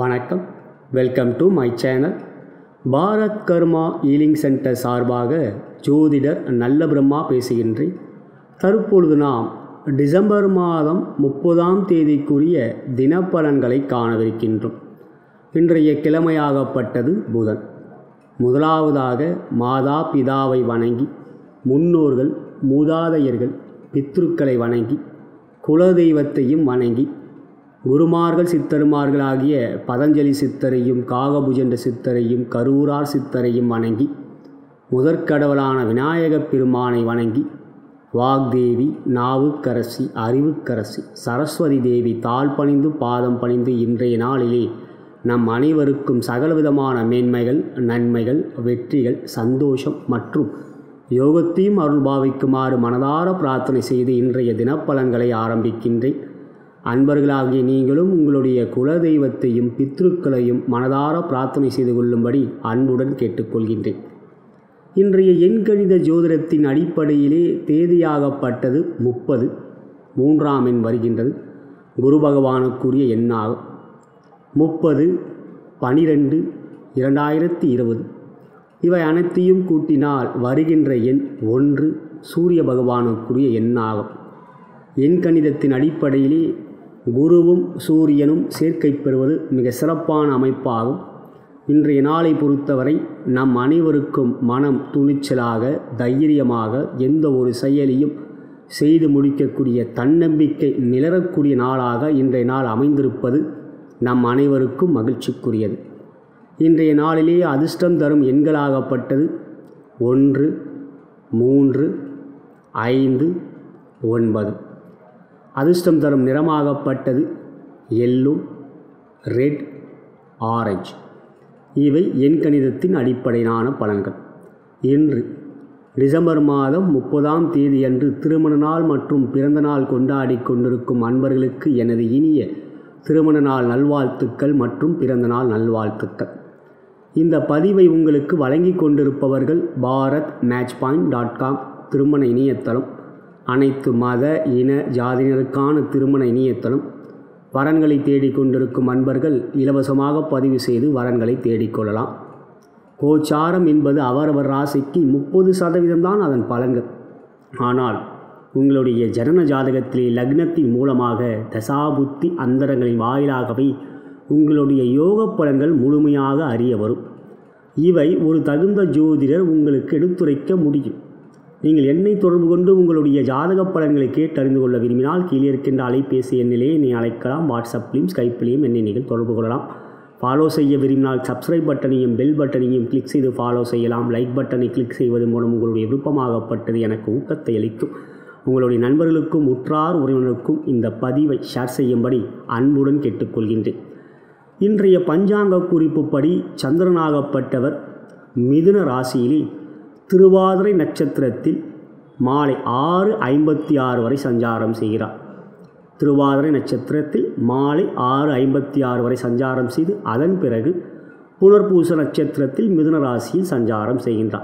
வணக்கம் welcome to my channel Bharat Karma healing centre சார்பாக ஜோதிடர் நல்ல பிரம்மா பேசுகின்றேன் தற்பொழுது நாம் டிசம்பர் மாதம் முப்பதாம் தேதிக்குரிய தினப்பலன்களை காணவிருக்கின்றோம் இன்றைய கிழமையாகப்பட்டது புதன் முதலாவதாக மாதா பிதாவை வணங்கி முன்னோர்கள் மூதாதையர்கள் பித்ருக்களை வணங்கி குலதெய்வத்தையும் வணங்கி குருமார்கள் சித்தருமார்கள் ஆகிய பதஞ்சலி சித்தரையும் காகபுஜண்ட சித்தரையும் கரூரார் சித்தரையும் வணங்கி முதற்கடவுளான விநாயகப் பெருமானை வணங்கி வாக்தேவி நாவுக்கரசி அறிவுக்கரசி சரஸ்வதி தேவி தாழ் பணிந்து பாதம் பணிந்து இன்றைய நாளிலே நம் அனைவருக்கும் சகலவிதமான மேன்மைகள் நன்மைகள் வெற்றிகள் சந்தோஷம் மற்றும் யோகத்தையும் அருள் பாவிக்குமாறு மனதார பிரார்த்தனை செய்து இன்றைய தினப்பலன்களை ஆரம்பிக்கின்றேன் அன்பர்களாகிய நீங்களும் உங்களுடைய குலதெய்வத்தையும் பித்ருக்களையும் மனதார பிரார்த்தனை செய்து கொள்ளும்படி அன்புடன் கேட்டுக்கொள்கின்றேன் இன்றைய எண்கணித ஜோதிடத்தின் அடிப்படையிலே தேதியாகப்பட்டது முப்பது மூன்றாம் எண் வருகின்றது குரு பகவானுக்குரிய எண்ணாகும் முப்பது பனிரெண்டு இரண்டாயிரத்தி இருபது இவை அனைத்தையும் கூட்டினால் வருகின்ற எண் ஒன்று சூரிய பகவானுக்குரிய எண்ணாகும் எண்கணிதத்தின் அடிப்படையிலே குருவும் சூரியனும் சேர்க்கை பெறுவது மிக சிறப்பான அமைப்பாகும் இன்றைய நாளை பொறுத்தவரை நம் அனைவருக்கும் மனம் துணிச்சலாக தைரியமாக எந்த ஒரு செயலையும் செய்து முடிக்கக்கூடிய தன்னம்பிக்கை நிலரக்கூடிய நாளாக இன்றைய நாள் அமைந்திருப்பது நம் அனைவருக்கும் மகிழ்ச்சிக்குரியது இன்றைய நாளிலே அதிர்ஷ்டம் தரும் எண்களாகப்பட்டது ஒன்று மூன்று ஐந்து ஒன்பது அதிர்ஷ்டம் தரும் நிறமாகப்பட்டது எல்லோ ரெட் ஆரஞ்சு இவை எண்கணிதத்தின் அடிப்படையிலான பலன்கள் இன்று டிசம்பர் மாதம் முப்பதாம் தேதியன்று திருமண நாள் மற்றும் பிறந்த நாள் கொண்டாடி கொண்டிருக்கும் அன்பர்களுக்கு எனது இனிய திருமண நாள் நல்வாழ்த்துக்கள் மற்றும் பிறந்த நாள் நல்வாழ்த்துக்கள் இந்த பதிவை உங்களுக்கு வழங்கி கொண்டிருப்பவர்கள் Bharat match point dot com திருமண இணையதளம் அனைத்து மத இன ஜாதியினருக்கான திருமண இணையதளம் வரன்களை தேடிக்கொண்டிருக்கும் அன்பர்கள் இலவசமாக பதிவு செய்து வரன்களை தேடிக்கொள்ளலாம் கோச்சாரம் என்பது அவரவர் ராசிக்கு முப்பது சதவீதம்தான் அதன் பலன்கள் ஆனால் உங்களுடைய ஜனன ஜாதகத்திலே லக்னத்தின் மூலமாக தசாபுத்தி அந்தரங்களின் வாயிலாகவே உங்களுடைய யோக பலன்கள் முழுமையாக அறிய வரும் இவை ஒரு தகுந்த ஜோதிடர் உங்களுக்கு எடுத்துரைக்க முடியும் நீங்கள் என்னை தொடர்பு கொண்டு உங்களுடைய ஜாதக பலன்களை கேட்டு அறிந்து கொள்ள விரும்பினால் கீழே இருக்கின்ற அலைபேசி எண்ணிலே என்னை அழைக்கலாம் வாட்ஸ்அப்லேயும் ஸ்கைப்லேயும் என்னை நீங்கள் தொடர்பு கொள்ளலாம் ஃபாலோ செய்ய விரும்பினால் சப்ஸ்கிரைப் பட்டனையும் பெல் பட்டனையும் கிளிக் செய்து ஃபாலோ செய்யலாம் லைக் பட்டனை கிளிக் செய்வது மூலம் உங்களுடைய விருப்பமாகப்பட்டது எனக்கு ஊக்கத்தை அளிக்கும் உங்களுடைய நண்பர்களுக்கும் உற்றார் உறவினருக்கும் இந்த பதிவை ஷேர் செய்யும்படி அன்புடன் கேட்டுக்கொள்கின்றேன் இன்றைய பஞ்சாங்க குறிப்புப்படி சந்திரனாகப்பட்டவர் மிதுன ராசியிலே திருவாதிரை நட்சத்திரத்தில் மாலை ஆறு ஐம்பத்தி ஆறு வரை சஞ்சாரம் செய்கிறார் திருவாதிரை நட்சத்திரத்தில் மாலை ஆறு ஐம்பத்தி ஆறு வரை சஞ்சாரம் செய்து அதன் பிறகு புனர்பூச நட்சத்திரத்தில் மிதுன ராசியில் சஞ்சாரம் செய்கின்றார்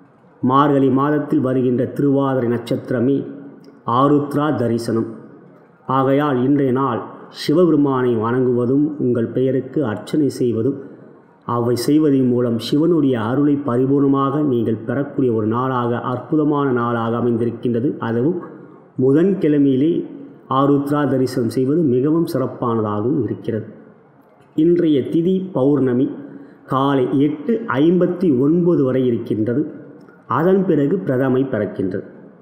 மார்கழி மாதத்தில் வருகின்ற திருவாதிரை நட்சத்திரமே ஆருத்ரா தரிசனம் ஆகையால் இன்றைய நாள் சிவபெருமானை வணங்குவதும் உங்கள் பெயருக்கு அர்ச்சனை செய்வதும் அவை செய்வதன் மூலம் சிவனுடைய அருளை பரிபூர்ணமாக நீங்கள் பெறக்கூடிய ஒரு நாளாக அற்புதமான நாளாக அமைந்திருக்கின்றது அதுவும் புதன்கிழமையிலே ஆருத்ரா தரிசனம் செய்வது மிகவும் சிறப்பானதாகவும் இருக்கிறது இன்றைய திதி பௌர்ணமி காலை எட்டு ஐம்பத்தி ஒன்பது வரை இருக்கின்றது அதன் பிறகு பிரதமை பிறக்கின்றது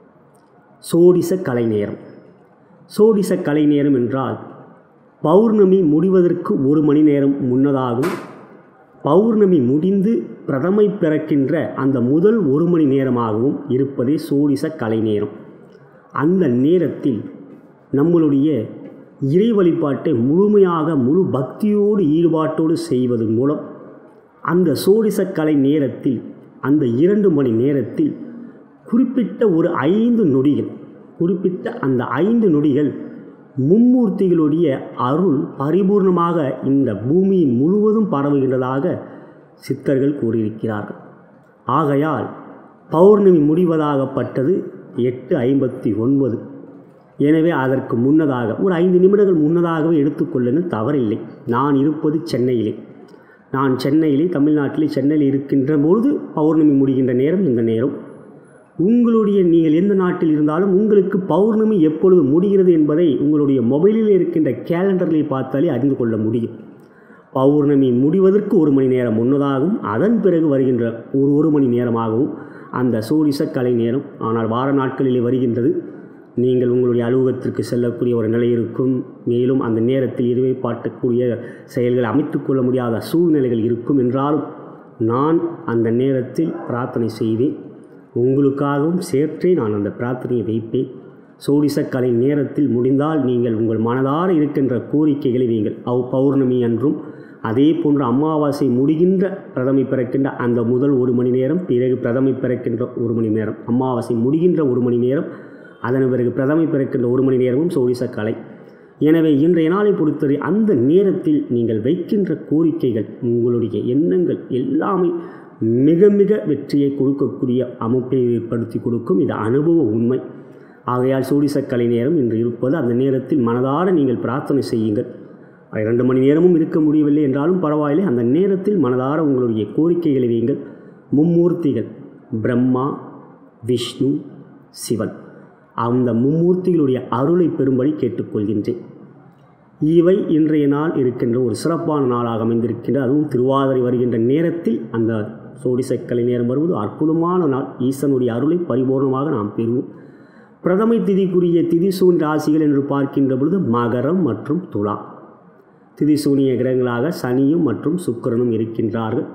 சோடிச கலை நேரம் சோடிச கலை நேரம் என்றால் பௌர்ணமி முடிவதற்கு ஒரு மணி நேரம் முன்னதாகவும் பௌர்ணமி முடிந்து பிரதமை பிறக்கின்ற அந்த முதல் ஒரு மணி நேரமாகவும் இருப்பதே சோடிச கலை நேரம் அந்த நேரத்தில் நம்மளுடைய இறை வழிபாட்டை முழுமையாக முழு பக்தியோடு ஈடுபாட்டோடு செய்வதன் மூலம் அந்த சோடிச கலை நேரத்தில் அந்த இரண்டு மணி நேரத்தில் குறிப்பிட்ட ஒரு ஐந்து நொடிகள் குறிப்பிட்ட அந்த ஐந்து நொடிகள் மும்மூர்த்திகளுடைய அருள் பரிபூர்ணமாக இந்த பூமியின் முழுவதும் பரவுகின்றதாக சித்தர்கள் கூறியிருக்கிறார்கள் ஆகையால் பௌர்ணமி முடிவதாகப்பட்டது எட்டு ஐம்பத்தி ஒன்பது எனவே அதற்கு முன்னதாக ஒரு ஐந்து நிமிடங்கள் முன்னதாகவே எடுத்துக்கொள்ளுங்கள் தவறில்லை நான் இருப்பது சென்னையிலே நான் சென்னையிலே தமிழ்நாட்டிலே சென்னையில் இருக்கின்ற பொழுது பௌர்ணமி முடிகின்ற நேரம் இந்த நேரம் உங்களுடைய நீங்கள் எந்த நாட்டில் இருந்தாலும் உங்களுக்கு பௌர்ணமி எப்பொழுது முடிகிறது என்பதை உங்களுடைய மொபைலில் இருக்கின்ற கேலண்டரில் பார்த்தாலே அறிந்து கொள்ள முடியும் பௌர்ணமி முடிவதற்கு ஒரு மணி நேரம் முன்னதாகவும் அதன் பிறகு வருகின்ற ஒரு ஒரு மணி நேரமாகவும் அந்த சோடிச கலை நேரம் ஆனால் வார நாட்களிலே வருகின்றது நீங்கள் உங்களுடைய அலுவலகத்திற்கு செல்லக்கூடிய ஒரு நிலை இருக்கும் மேலும் அந்த நேரத்தில் இருவை பாட்டக்கூடிய செயல்களை அமைத்துக்கொள்ள முடியாத சூழ்நிலைகள் இருக்கும் என்றாலும் நான் அந்த நேரத்தில் பிரார்த்தனை செய்வேன் உங்களுக்காகவும் சேர்த்தே நான் அந்த பிரார்த்தனையை வைப்பேன் சோடிசக்கலை நேரத்தில் முடிந்தால் நீங்கள் உங்கள் மனதார இருக்கின்ற கோரிக்கைகளை நீங்கள் அவ் பௌர்ணமி அன்றும் அதே போன்று அமாவாசை முடிகின்ற பிரதமை பிறக்கின்ற அந்த முதல் ஒரு மணி நேரம் பிறகு பிரதமை பிறக்கின்ற ஒரு மணி நேரம் அமாவாசை முடிகின்ற ஒரு மணி நேரம் அதன் பிறகு பிரதமை பிறக்கின்ற ஒரு மணி நேரமும் சோடிசக்கலை எனவே இன்றைய நாளை பொறுத்தவரை அந்த நேரத்தில் நீங்கள் வைக்கின்ற கோரிக்கைகள் உங்களுடைய எண்ணங்கள் எல்லாமே மிக மிக வெற்றியை கொடுக்கக்கூடிய அமைப்பை ஏற்படுத்தி கொடுக்கும் இது அனுபவ உண்மை ஆகையால் சூடிசக்கலை நேரம் இன்று இருப்பது அந்த நேரத்தில் மனதார நீங்கள் பிரார்த்தனை செய்யுங்கள் இரண்டு மணி நேரமும் இருக்க முடியவில்லை என்றாலும் பரவாயில்லை அந்த நேரத்தில் மனதார உங்களுடைய கோரிக்கைகளை வையுங்கள் மும்மூர்த்திகள் பிரம்மா விஷ்ணு சிவன் அந்த மும்மூர்த்திகளுடைய அருளை பெறும்படி கேட்டுக்கொள்கின்றேன் இவை இன்றைய நாள் இருக்கின்ற ஒரு சிறப்பான நாளாக அமைந்திருக்கின்ற அதுவும் திருவாதிரை வருகின்ற நேரத்தில் அந்த சோடிசக்கலை நேரம் வருவது அற்புதமான நாள் ஈசனுடைய அருளை பரிபூர்ணமாக நாம் பெறுவோம் பிரதமை திதிக்குரிய திதிசூன் ராசிகள் என்று பார்க்கின்ற பொழுது மகரம் மற்றும் துலா திதிசூனிய கிரகங்களாக சனியும் மற்றும் சுக்கிரனும் இருக்கின்றார்கள்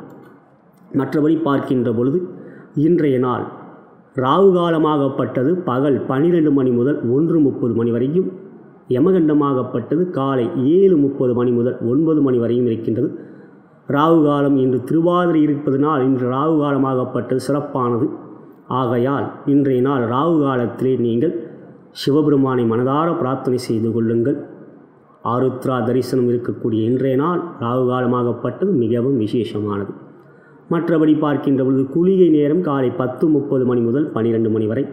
மற்றபடி பார்க்கின்ற பொழுது இன்றைய நாள் ராகு காலமாகப்பட்டது பகல் பன்னிரெண்டு மணி முதல் ஒன்று முப்பது மணி வரையும் யமகண்டமாகப்பட்டது காலை ஏழு முப்பது மணி முதல் ஒன்பது மணி வரையும் இருக்கின்றது ராகு காலம் இன்று திருவாதிரை இருப்பதனால் இன்று ராகு காலமாகப்பட்டது சிறப்பானது ஆகையால் இன்றைய நாள் ராகு காலத்திலே நீங்கள் சிவபெருமானை மனதார பிரார்த்தனை செய்து கொள்ளுங்கள் ஆருத்ரா தரிசனம் இருக்கக்கூடிய இன்றைய நாள் ராகு காலமாகப்பட்டது மிகவும் விசேஷமானது மற்றபடி பார்க்கின்ற பொழுது குளிகை நேரம் காலை பத்து முப்பது மணி முதல் பன்னிரெண்டு மணி வரை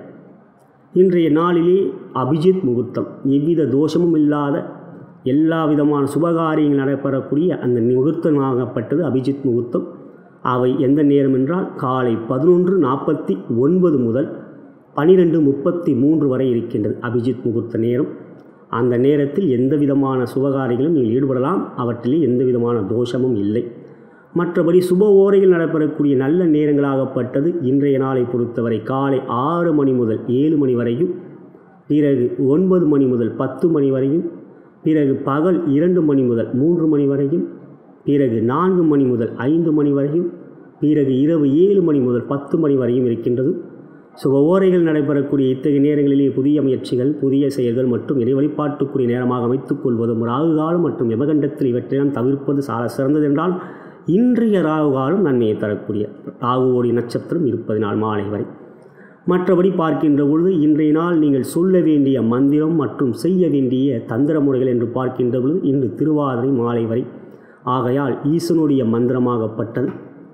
இன்றைய நாளிலே அபிஜித் முகூர்த்தம் எவ்வித தோஷமும் இல்லாத எல்லா விதமான சுபகாரியங்கள் நடைபெறக்கூடிய அந்த முகூர்த்தமாகப்பட்டது அபிஜித் முகூர்த்தம் அவை எந்த நேரம் என்றால் காலை பதினொன்று நாற்பத்தி ஒன்பது முதல் பனிரெண்டு முப்பத்தி மூன்று வரை இருக்கின்றது அபிஜித் முகூர்த்த நேரம் அந்த நேரத்தில் எந்த விதமான சுபகாரியங்களும் நீங்கள் ஈடுபடலாம் அவற்றிலே எந்த விதமான தோஷமும் இல்லை மற்றபடி சுப ஓரைகள் நடைபெறக்கூடிய நல்ல நேரங்களாகப்பட்டது இன்றைய நாளை பொறுத்தவரை காலை ஆறு மணி முதல் ஏழு மணி வரையும் பிறகு ஒன்பது மணி முதல் பத்து மணி வரையும் பிறகு பகல் இரண்டு மணி முதல் மூன்று மணி வரையும் பிறகு நான்கு மணி முதல் ஐந்து மணி வரையும் பிறகு இரவு ஏழு மணி முதல் பத்து மணி வரையும் இருக்கின்றது சுப ஓரைகள் நடைபெறக்கூடிய இத்தகைய நேரங்களிலே புதிய முயற்சிகள் புதிய செயல்கள் மற்றும் இறை வழிபாட்டுக்குரிய நேரமாக அமைத்துக் கொள்வதும் ராகு காலம் மற்றும் யமகண்டத்தில் இவற்றையெல்லாம் தவிர்ப்பது சால சிறந்தது என்றால் இன்றைய ராகு காலம் நன்மையை தரக்கூடிய ராகுவோடைய நட்சத்திரம் இருப்பது நாள் மாலை வரை மற்றபடி பார்க்கின்ற பொழுது இன்றைய நாள் நீங்கள் சொல்ல வேண்டிய மந்திரம் மற்றும் செய்ய வேண்டிய தந்திர முறைகள் என்று பார்க்கின்ற பொழுது இன்று திருவாதிரை மாலை வரை ஆகையால் ஈசனுடைய மந்திரமாகப்பட்டது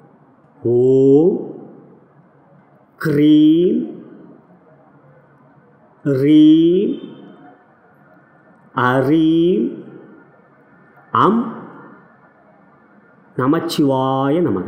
ஓம் க்ரீம் ரீம் அரீம் அம் நமச்சிவாய நமக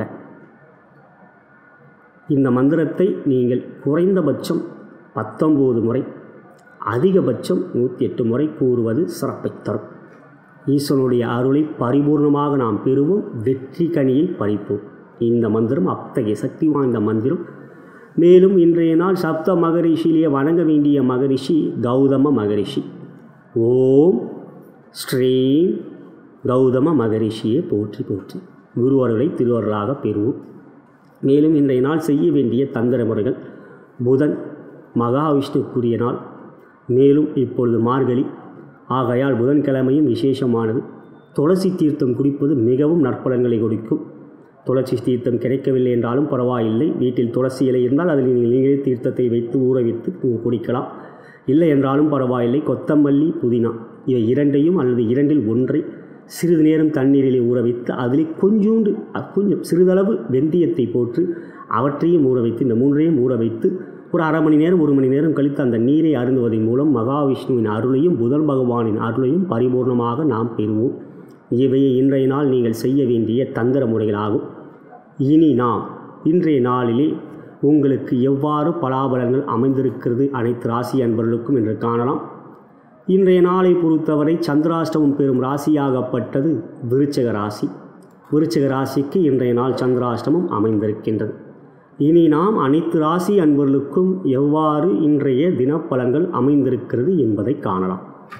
இந்த மந்திரத்தை நீங்கள் குறைந்தபட்சம் பத்தொம்போது முறை அதிகபட்சம் நூற்றி எட்டு முறை கூறுவது சிறப்பை தரும் ஈசனுடைய அருளை பரிபூர்ணமாக நாம் பெறுவோம் வெற்றி கனியை பறிப்போம் இந்த மந்திரம் அத்தகைய சக்தி வாய்ந்த மந்திரம் மேலும் இன்றைய நாள் சப்த மகரிஷியிலேயே வணங்க வேண்டிய மகரிஷி கௌதம மகரிஷி ஓம் ஸ்ரீம் கௌதம மகரிஷியை போற்றி போற்றி குருவர்களை திருவருளாக பெறுவோம் மேலும் இன்றைய நாள் செய்ய வேண்டிய தந்திர முறைகள் புதன் மகாவிஷ்ணுக்குரிய நாள் மேலும் இப்பொழுது மார்கழி ஆகையால் புதன்கிழமையும் விசேஷமானது துளசி தீர்த்தம் குடிப்பது மிகவும் நற்பலன்களை கொடுக்கும் துளசி தீர்த்தம் கிடைக்கவில்லை என்றாலும் பரவாயில்லை வீட்டில் துளசி இலை இருந்தால் அதில் நீங்கள் நீங்களே தீர்த்தத்தை வைத்து ஊற வைத்து குடிக்கலாம் இல்லை என்றாலும் பரவாயில்லை கொத்தமல்லி புதினா இவை இரண்டையும் அல்லது இரண்டில் ஒன்றை சிறிது நேரம் தண்ணீரிலே ஊற வைத்து அதில் கொஞ்சோண்டு கொஞ்சம் சிறிதளவு வெந்தயத்தை போட்டு அவற்றையும் ஊற வைத்து இந்த மூன்றையும் ஊற வைத்து ஒரு அரை மணி நேரம் ஒரு மணி நேரம் கழித்து அந்த நீரை அருந்துவதன் மூலம் மகாவிஷ்ணுவின் அருளையும் புதன் பகவானின் அருளையும் பரிபூர்ணமாக நாம் பெறுவோம் இவையே இன்றைய நாள் நீங்கள் செய்ய வேண்டிய தந்திர முறைகளாகும் இனி நாம் இன்றைய நாளிலே உங்களுக்கு எவ்வாறு பலாபலங்கள் அமைந்திருக்கிறது அனைத்து ராசி அன்பர்களுக்கும் என்று காணலாம் இன்றைய நாளை பொறுத்தவரை சந்திராஷ்டமம் பெறும் ராசியாகப்பட்டது விருச்சக ராசி விருச்சக ராசிக்கு இன்றைய நாள் சந்திராஷ்டமம் அமைந்திருக்கின்றது இனி நாம் அனைத்து ராசி அன்பர்களுக்கும் எவ்வாறு இன்றைய தினப்பலன்கள் அமைந்திருக்கிறது என்பதை காணலாம்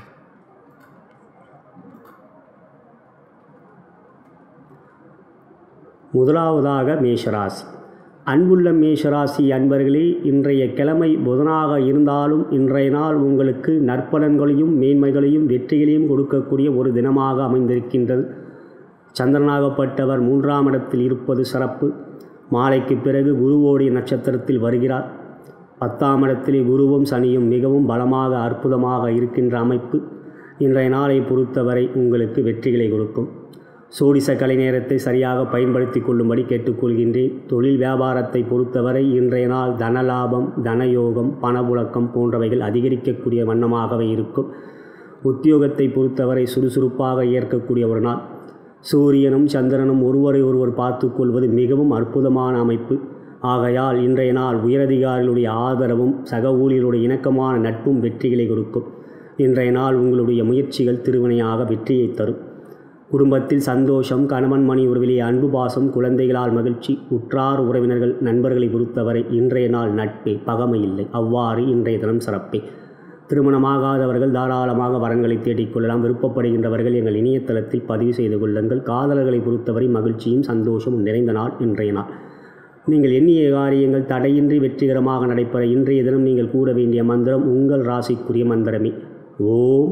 முதலாவதாக மேஷராசி அன்புள்ள மேஷராசி அன்பர்களே இன்றைய கிழமை புதனாக இருந்தாலும் இன்றைய நாள் உங்களுக்கு நற்பலன்களையும் மேன்மைகளையும் வெற்றிகளையும் கொடுக்கக்கூடிய ஒரு தினமாக அமைந்திருக்கின்றது சந்திரனாகப்பட்டவர் மூன்றாம் இடத்தில் இருப்பது சிறப்பு மாலைக்கு பிறகு குருவோடைய நட்சத்திரத்தில் வருகிறார் பத்தாம் இடத்திலே குருவும் சனியும் மிகவும் பலமாக அற்புதமாக இருக்கின்ற அமைப்பு இன்றைய நாளை பொறுத்தவரை உங்களுக்கு வெற்றிகளை கொடுக்கும் சோடிச கலை நேரத்தை சரியாக பயன்படுத்தி கொள்ளும்படி கேட்டுக்கொள்கின்றேன் தொழில் வியாபாரத்தை பொறுத்தவரை இன்றைய நாள் தனலாபம் தனயோகம் பணப்புழக்கம் போன்றவைகள் அதிகரிக்கக்கூடிய வண்ணமாகவே இருக்கும் உத்தியோகத்தை பொறுத்தவரை சுறுசுறுப்பாக ஏற்கக்கூடிய ஒரு நாள் சூரியனும் சந்திரனும் ஒருவரை ஒருவர் பார்த்து கொள்வது மிகவும் அற்புதமான அமைப்பு ஆகையால் இன்றைய நாள் உயரதிகாரிகளுடைய ஆதரவும் சக ஊழியருடைய இணக்கமான நட்பும் வெற்றிகளை கொடுக்கும் இன்றைய நாள் உங்களுடைய முயற்சிகள் திருவினையாக வெற்றியை தரும் குடும்பத்தில் சந்தோஷம் கணவன் மணி உறவிலே அன்பு பாசம் குழந்தைகளால் மகிழ்ச்சி உற்றார் உறவினர்கள் நண்பர்களை பொறுத்தவரை இன்றைய நாள் நட்பே பகமை இல்லை அவ்வாறு இன்றைய தினம் சிறப்பே திருமணமாகாதவர்கள் தாராளமாக வரன்களை தேடிக்கொள்ளலாம் விருப்பப்படுகின்றவர்கள் எங்கள் இணையதளத்தில் பதிவு செய்து கொள்ளுங்கள் காதலர்களை பொறுத்தவரை மகிழ்ச்சியும் சந்தோஷமும் நிறைந்த நாள் இன்றைய நாள் நீங்கள் எண்ணிய காரியங்கள் தடையின்றி வெற்றிகரமாக நடைபெற இன்றைய தினம் நீங்கள் கூற வேண்டிய மந்திரம் உங்கள் ராசிக்குரிய மந்திரமே ஓம்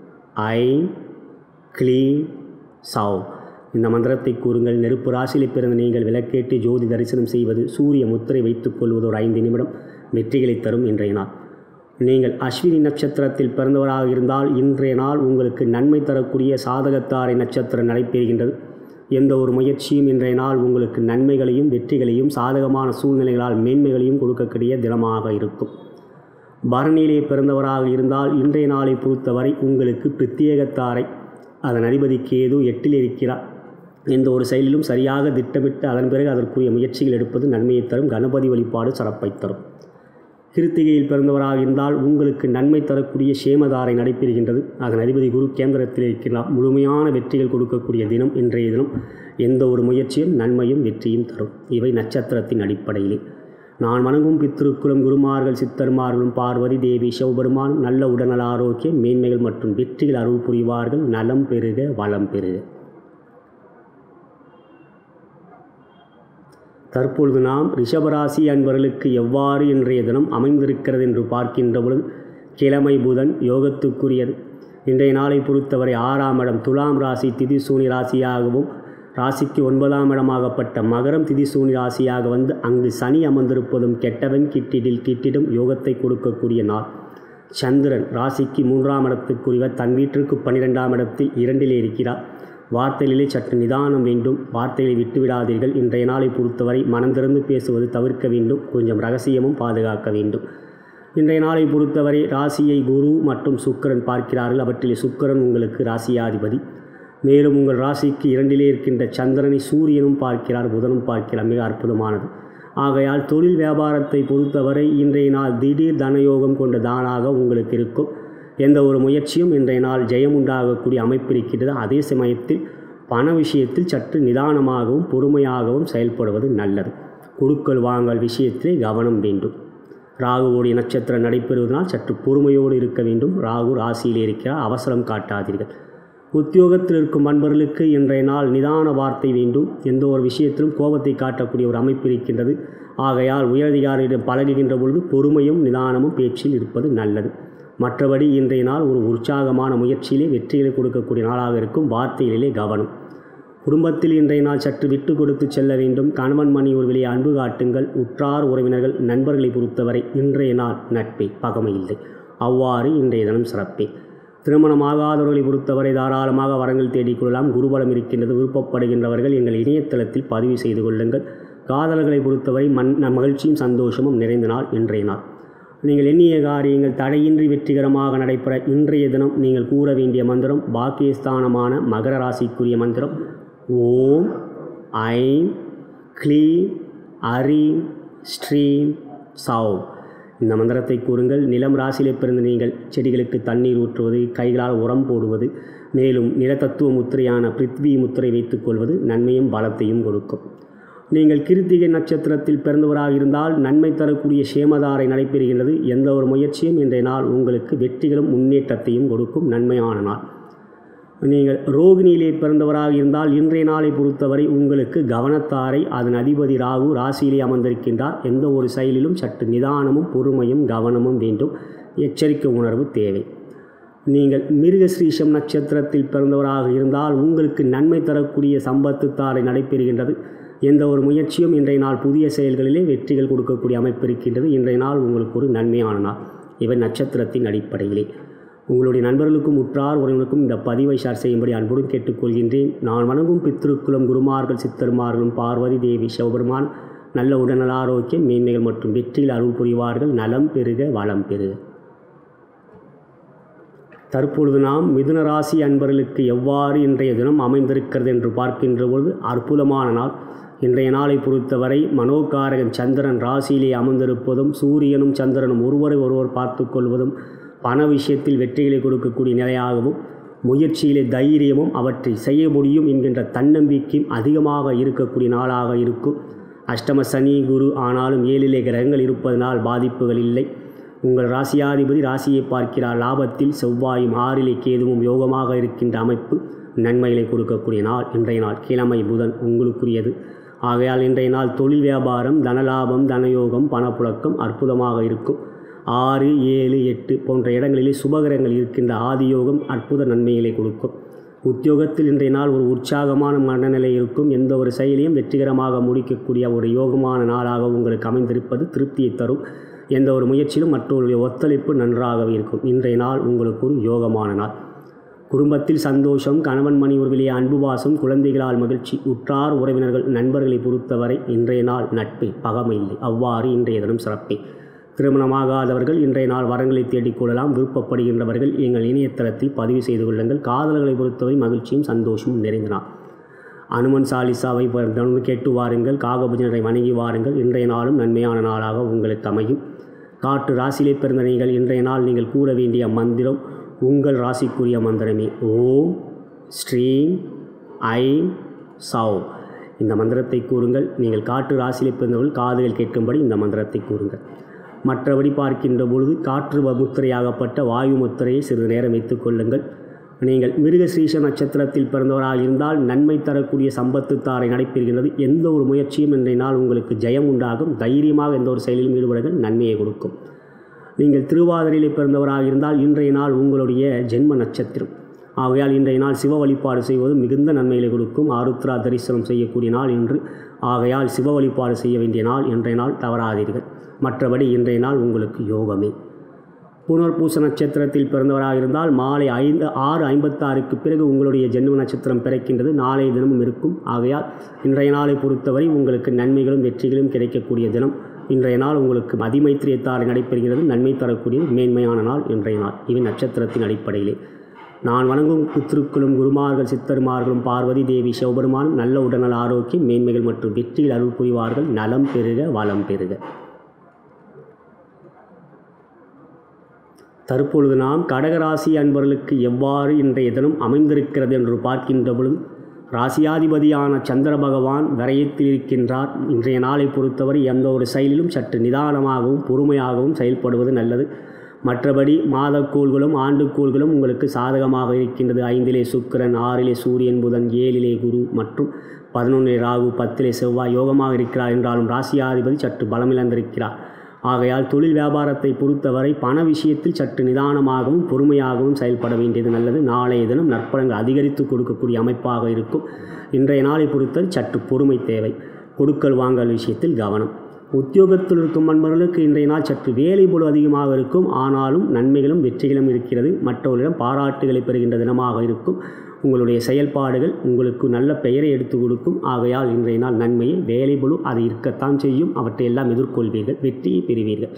ஐ க்ளீம் சாவ் இந்த மந்திரத்தை கூறுங்கள் நெருப்பு ராசியில் பிறந்த நீங்கள் விளக்கேட்டு ஜோதி தரிசனம் செய்வது சூரிய முத்திரை வைத்துக் கொள்வது ஒரு ஐந்து நிமிடம் வெற்றிகளை தரும் இன்றைய நாள் நீங்கள் அஸ்வினி நட்சத்திரத்தில் பிறந்தவராக இருந்தால் இன்றைய நாள் உங்களுக்கு நன்மை தரக்கூடிய சாதகத்தாரை நட்சத்திரம் நடைபெறுகின்றது எந்த ஒரு முயற்சியும் இன்றைய நாள் உங்களுக்கு நன்மைகளையும் வெற்றிகளையும் சாதகமான சூழ்நிலைகளால் மேன்மைகளையும் கொடுக்கக்கூடிய தினமாக இருக்கும் பரணியிலே பிறந்தவராக இருந்தால் இன்றைய நாளை பொறுத்தவரை உங்களுக்கு பிரத்யேகத்தாரை அதன் அதிபதி கேது எட்டில் இருக்கிறார் எந்த ஒரு செயலிலும் சரியாக திட்டமிட்டு அதன் பிறகு அதற்குரிய முயற்சிகள் எடுப்பது நன்மையை தரும் கணபதி வழிபாடு சிறப்பை தரும் கிருத்திகையில் பிறந்தவராக இருந்தால் உங்களுக்கு நன்மை தரக்கூடிய சேமதாரை நடைபெறுகின்றது அதன் அதிபதி குரு கேந்திரத்தில் இருக்கிறார் முழுமையான வெற்றிகள் கொடுக்கக்கூடிய தினம் இன்றைய தினம் எந்த ஒரு முயற்சியும் நன்மையும் வெற்றியும் தரும் இவை நட்சத்திரத்தின் அடிப்படையிலே நான் வணங்கும் பித்திருக்குளம் குருமார்கள் சித்தர்மார்களும் பார்வதி தேவி சிவபெருமான் நல்ல உடல்நல ஆரோக்கியம் மேன்மைகள் மற்றும் வெற்றிகள் அருள் புரிவார்கள் நலம் பெருக வளம் பெருக தற்பொழுது நாம் ரிஷபராசி அன்பர்களுக்கு எவ்வாறு இன்றைய தினம் அமைந்திருக்கிறது என்று பார்க்கின்ற பொழுது கிழமை புதன் யோகத்துக்குரியது இன்றைய நாளை பொறுத்தவரை ஆறாம் இடம் துலாம் ராசி திதிசூனி ராசியாகவும் ராசிக்கு ஒன்பதாம் இடமாகப்பட்ட மகரம் திதிசூனி ராசியாக வந்து அங்கு சனி அமர்ந்திருப்பதும் கெட்டவன் கிட்டிடில் கிட்டிடும் யோகத்தை கொடுக்கக்கூடிய நாள் சந்திரன் ராசிக்கு மூன்றாம் இடத்துக்குரியவர் தன் வீட்டிற்கு பன்னிரெண்டாம் இடத்தில் இரண்டிலே இருக்கிறார் வார்த்தைகளிலே சற்று நிதானம் வேண்டும் வார்த்தைகளை விட்டுவிடாதீர்கள் இன்றைய நாளை பொறுத்தவரை மனம் திறந்து பேசுவது தவிர்க்க வேண்டும் கொஞ்சம் ரகசியமும் பாதுகாக்க வேண்டும் இன்றைய நாளை பொறுத்தவரை ராசியை குரு மற்றும் சுக்கிரன் பார்க்கிறார்கள் அவற்றிலே சுக்கிரன் உங்களுக்கு ராசியாதிபதி மேலும் உங்கள் ராசிக்கு இரண்டிலே இருக்கின்ற சந்திரனை சூரியனும் பார்க்கிறார் புதனும் பார்க்கிறார் மிக அற்புதமானது ஆகையால் தொழில் வியாபாரத்தை பொறுத்தவரை இன்றைய நாள் திடீர் தனயோகம் கொண்ட தானாக உங்களுக்கு இருக்கும் எந்த ஒரு முயற்சியும் இன்றைய நாள் ஜெயம் உண்டாகக்கூடிய அமைப்பு இருக்கின்றது அதே சமயத்தில் பண விஷயத்தில் சற்று நிதானமாகவும் பொறுமையாகவும் செயல்படுவது நல்லது கொடுக்கல் வாங்கல் விஷயத்திலே கவனம் வேண்டும் ராகுவோடைய நட்சத்திரம் நடைபெறுவதனால் சற்று பொறுமையோடு இருக்க வேண்டும் ராகு ராசியில் இருக்கிறார் அவசரம் காட்டாதீர்கள் உத்தியோகத்தில் இருக்கும் அன்பர்களுக்கு இன்றைய நாள் நிதான வார்த்தை வேண்டும் எந்த ஒரு விஷயத்திலும் கோபத்தை காட்டக்கூடிய ஒரு அமைப்பு இருக்கின்றது ஆகையால் உயரதிகாரியிடம் பழகுகின்ற பொழுது பொறுமையும் நிதானமும் பேச்சில் இருப்பது நல்லது மற்றபடி இன்றைய நாள் ஒரு உற்சாகமான முயற்சியிலே வெற்றிகளை கொடுக்கக்கூடிய நாளாக இருக்கும் வார்த்தைகளிலே கவனம் குடும்பத்தில் இன்றைய நாள் சற்று விட்டு கொடுத்து செல்ல வேண்டும் கணவன் மணி ஒருவிலே அன்பு காட்டுங்கள் உற்றார் உறவினர்கள் நண்பர்களை பொறுத்தவரை இன்றைய நாள் நட்பே பகமை இல்லை அவ்வாறு இன்றைய தினம் சிறப்பே திருமணமாகாதவர்களை பொறுத்தவரை தாராளமாக வரங்கள் தேடிக்கொள்ளலாம் குருபலம் இருக்கின்றது விருப்பப்படுகின்றவர்கள் எங்கள் இணையதளத்தில் பதிவு செய்து கொள்ளுங்கள் காதலர்களை பொறுத்தவரை மண் மகிழ்ச்சியும் சந்தோஷமும் நிறைந்த நாள் இன்றைய நாள் நீங்கள் எண்ணிய காரியங்கள் தடையின்றி வெற்றிகரமாக நடைபெற இன்றைய தினம் நீங்கள் கூற வேண்டிய மந்திரம் பாக்கியஸ்தானமான மகர ராசிக்குரிய மந்திரம் ஓம் ஐம் க்ளீம் அரீம் ஸ்ரீம் சௌ இந்த மந்திரத்தை கூறுங்கள் நிலம் ராசியிலே பிறந்த நீங்கள் செடிகளுக்கு தண்ணீர் ஊற்றுவது கைகளால் உரம் போடுவது மேலும் நிலத்தத்துவ முத்திரையான பிருத்வி முத்திரை வைத்துக்கொள்வது நன்மையும் பலத்தையும் கொடுக்கும் நீங்கள் கிருத்திகை நட்சத்திரத்தில் பிறந்தவராக இருந்தால் நன்மை தரக்கூடிய சேமதாரை நடைபெறுகின்றது எந்த ஒரு முயற்சியும் இன்றைய நாள் உங்களுக்கு வெற்றிகளும் முன்னேற்றத்தையும் கொடுக்கும் நன்மையான நாள் நீங்கள் ரோகிணியிலே பிறந்தவராக இருந்தால் இன்றைய நாளை பொறுத்தவரை உங்களுக்கு கவனத்தாரை அதன் அதிபதி ராகு ராசியிலே அமர்ந்திருக்கின்றார் எந்த ஒரு செயலிலும் சற்று நிதானமும் பொறுமையும் கவனமும் வேண்டும் எச்சரிக்கை உணர்வு தேவை நீங்கள் மிருகஸ்ரீஷம் நட்சத்திரத்தில் பிறந்தவராக இருந்தால் உங்களுக்கு நன்மை தரக்கூடிய சம்பத்து தாரை நடைபெறுகின்றது எந்த ஒரு முயற்சியும் இன்றைய நாள் புதிய செயல்களிலே வெற்றிகள் கொடுக்கக்கூடிய அமைப்பு இருக்கின்றது இன்றைய நாள் உங்களுக்கு ஒரு நன்மையான நாள் இவை நட்சத்திரத்தின் அடிப்படையிலே உங்களுடைய நண்பர்களுக்கும் உற்றார் உறவினருக்கும் இந்த பதிவை ஷேர் செய்யும்படி அன்புடன் கேட்டுக்கொள்கின்றேன் நான் வணங்கும் பித்ருக்குலம் குருமார்கள் சித்தர்மார்களும் பார்வதி தேவி சிவபெருமான் நல்ல உடல்நல ஆரோக்கியம் மேன்மைகள் மற்றும் வெற்றியில் அருள் புரிவார்கள் நலம் பெருக வளம் பெருக தற்பொழுது நாம் மிதுன ராசி அன்பர்களுக்கு எவ்வாறு இன்றைய தினம் அமைந்திருக்கிறது என்று பார்க்கின்ற பொழுது அற்புதமான நாள் இன்றைய நாளை பொறுத்தவரை மனோகாரகன் சந்திரன் ராசியிலே அமர்ந்திருப்பதும் சூரியனும் சந்திரனும் ஒருவரை ஒருவர் பார்த்து கொள்வதும் பண விஷயத்தில் வெற்றிகளை கொடுக்கக்கூடிய நிலையாகவும் முயற்சியிலே தைரியமும் அவற்றை செய்ய முடியும் என்கின்ற தன்னம்பிக்கையும் அதிகமாக இருக்கக்கூடிய நாளாக இருக்கும் அஷ்டம சனி குரு ஆனாலும் ஏழிலே கிரகங்கள் இருப்பதனால் பாதிப்புகள் இல்லை உங்கள் ராசியாதிபதி ராசியை பார்க்கிறார் லாபத்தில் செவ்வாயும் ஆறிலே கேதுவும் யோகமாக இருக்கின்ற அமைப்பு நன்மைகளை கொடுக்கக்கூடிய நாள் இன்றைய நாள் கிழமை புதன் உங்களுக்குரியது ஆகையால் இன்றைய நாள் தொழில் வியாபாரம் தனலாபம் தனயோகம் பணப்புழக்கம் அற்புதமாக இருக்கும் ஆறு ஏழு எட்டு போன்ற இடங்களிலே சுபகரங்கள் இருக்கின்ற ஆதியோகம் அற்புத நன்மைகளை கொடுக்கும் உத்தியோகத்தில் இன்றைய நாள் ஒரு உற்சாகமான மனநிலை இருக்கும் எந்த ஒரு செயலையும் வெற்றிகரமாக முடிக்கக்கூடிய ஒரு யோகமான நாளாக உங்களுக்கு அமைந்திருப்பது திருப்தியை தரும் எந்த ஒரு முயற்சியிலும் மற்றவருடைய ஒத்துழைப்பு நன்றாகவே இருக்கும் இன்றைய நாள் உங்களுக்கு ஒரு யோகமான நாள் குடும்பத்தில் சந்தோஷம் கணவன் மணி உறவிலேயே அன்பு பாசம் குழந்தைகளால் மகிழ்ச்சி உற்றார் உறவினர்கள் நண்பர்களை பொறுத்தவரை இன்றைய நாள் நட்பு பகமை இல்லை அவ்வாறு இன்றைய தினம் சிறப்பே திருமணமாகாதவர்கள் இன்றைய நாள் வரங்களை தேடிக்கொள்ளலாம் விருப்பப்படுகின்றவர்கள் எங்கள் இணையதளத்தில் பதிவு செய்து கொள்ளுங்கள் காதலர்களை பொறுத்தவரை மகிழ்ச்சியும் சந்தோஷமும் நிறைந்த நாள் அனுமன் சாலிசாவை தொடர்ந்து கேட்டு வாருங்கள் காகபுஜனரை வணங்கி வாருங்கள் இன்றைய நாளும் நன்மையான நாளாக உங்களுக்கு அமையும் காற்று ராசியிலே பிறந்த நீங்கள் இன்றைய நாள் நீங்கள் கூற வேண்டிய மந்திரம் உங்கள் ராசிக்குரிய மந்திரமே ஓம் ஸ்ரீம் ஐம் சௌ இந்த மந்திரத்தை கூறுங்கள் நீங்கள் காற்று ராசியிலே பிறந்தவர்கள் காதுகள் கேட்கும்படி இந்த மந்திரத்தை கூறுங்கள் மற்றபடி பார்க்கின்ற பொழுது காற்று முத்திரையாகப்பட்ட வாயு முத்திரையை சிறிது நேரம் வைத்துக் கொள்ளுங்கள் நீங்கள் மிருகசீஷ நட்சத்திரத்தில் பிறந்தவராக இருந்தால் நன்மை தரக்கூடிய சம்பத்து தாரை நடைபெறுகின்றது எந்த ஒரு முயற்சியும் இன்றைய நாள் உங்களுக்கு ஜெயம் உண்டாகும் தைரியமாக எந்த ஒரு செயலிலும் ஈடுபடுங்கள் நன்மையை கொடுக்கும் நீங்கள் திருவாதிரையிலே பிறந்தவராக இருந்தால் இன்றைய நாள் உங்களுடைய ஜென்ம நட்சத்திரம் ஆகையால் இன்றைய நாள் சிவ வழிபாடு செய்வது மிகுந்த நன்மைகளை கொடுக்கும் ஆருத்ரா தரிசனம் செய்யக்கூடிய நாள் இன்று ஆகையால் சிவ வழிபாடு செய்ய வேண்டிய நாள் இன்றைய நாள் தவறாதீர்கள் மற்றபடி இன்றைய நாள் உங்களுக்கு யோகமே புனர்பூச நட்சத்திரத்தில் பிறந்தவராக இருந்தால் மாலை ஐந்து ஆறு ஐம்பத்தாறுக்கு பிறகு உங்களுடைய ஜென்ம நட்சத்திரம் பிறக்கின்றது நாளைய தினமும் இருக்கும் ஆகையால் இன்றைய நாளை பொறுத்தவரை உங்களுக்கு நன்மைகளும் வெற்றிகளும் கிடைக்கக்கூடிய தினம் இன்றைய நாள் உங்களுக்கு மதிமைத்திரியத்தால் நடைபெறுகிறது நன்மை தரக்கூடிய மேன்மையான நாள் இன்றைய நாள் இவை நட்சத்திரத்தின் அடிப்படையிலே நான் வணங்கும் புத்திருக்களும் குருமார்கள் சித்தர்மார்களும் பார்வதி தேவி சிவபெருமானும் நல்ல உடல்நல ஆரோக்கியம் மேன்மைகள் மற்றும் வெற்றியில் அருள் புரிவார்கள் நலம் பெருக வளம் பெருக தற்பொழுது நாம் கடகராசி அன்பர்களுக்கு எவ்வாறு இன்றைய தினம் அமைந்திருக்கிறது என்று பார்க்கின்ற பொழுது ராசியாதிபதியான சந்திர பகவான் விரயத்தில் இருக்கின்றார் இன்றைய நாளை பொறுத்தவரை எந்த ஒரு செயலிலும் சற்று நிதானமாகவும் பொறுமையாகவும் செயல்படுவது நல்லது மற்றபடி மாதக்கோள்களும் ஆண்டுக்கோள்களும் உங்களுக்கு சாதகமாக இருக்கின்றது ஐந்திலே சுக்கிரன் ஆறிலே சூரியன் புதன் ஏழிலே குரு மற்றும் பதினொன்றிலே ராகு பத்திலே செவ்வாய் யோகமாக இருக்கிறார் என்றாலும் ராசியாதிபதி சற்று பலமிழந்திருக்கிறார் ஆகையால் தொழில் வியாபாரத்தை பொறுத்தவரை பண விஷயத்தில் சற்று நிதானமாகவும் பொறுமையாகவும் செயல்பட வேண்டியது நல்லது நாளைய தினம் நற்பலன்கள் அதிகரித்து கொடுக்கக்கூடிய அமைப்பாக இருக்கும் இன்றைய நாளை பொறுத்தவரை சற்று பொறுமை தேவை கொடுக்கல் வாங்கல் விஷயத்தில் கவனம் உத்தியோகத்தில் இருக்கும் நண்பர்களுக்கு இன்றைய நாள் சற்று வேலை பொழு அதிகமாக இருக்கும் ஆனாலும் நன்மைகளும் வெற்றிகளும் இருக்கிறது மற்றவர்களிடம் பாராட்டுகளை பெறுகின்ற தினமாக இருக்கும் உங்களுடைய செயல்பாடுகள் உங்களுக்கு நல்ல பெயரை எடுத்து கொடுக்கும் ஆகையால் இன்றைய நாள் நன்மையை வேலை பொழு அது இருக்கத்தான் செய்யும் அவற்றையெல்லாம் எதிர்கொள்வீர்கள் வெற்றியை பெறுவீர்கள்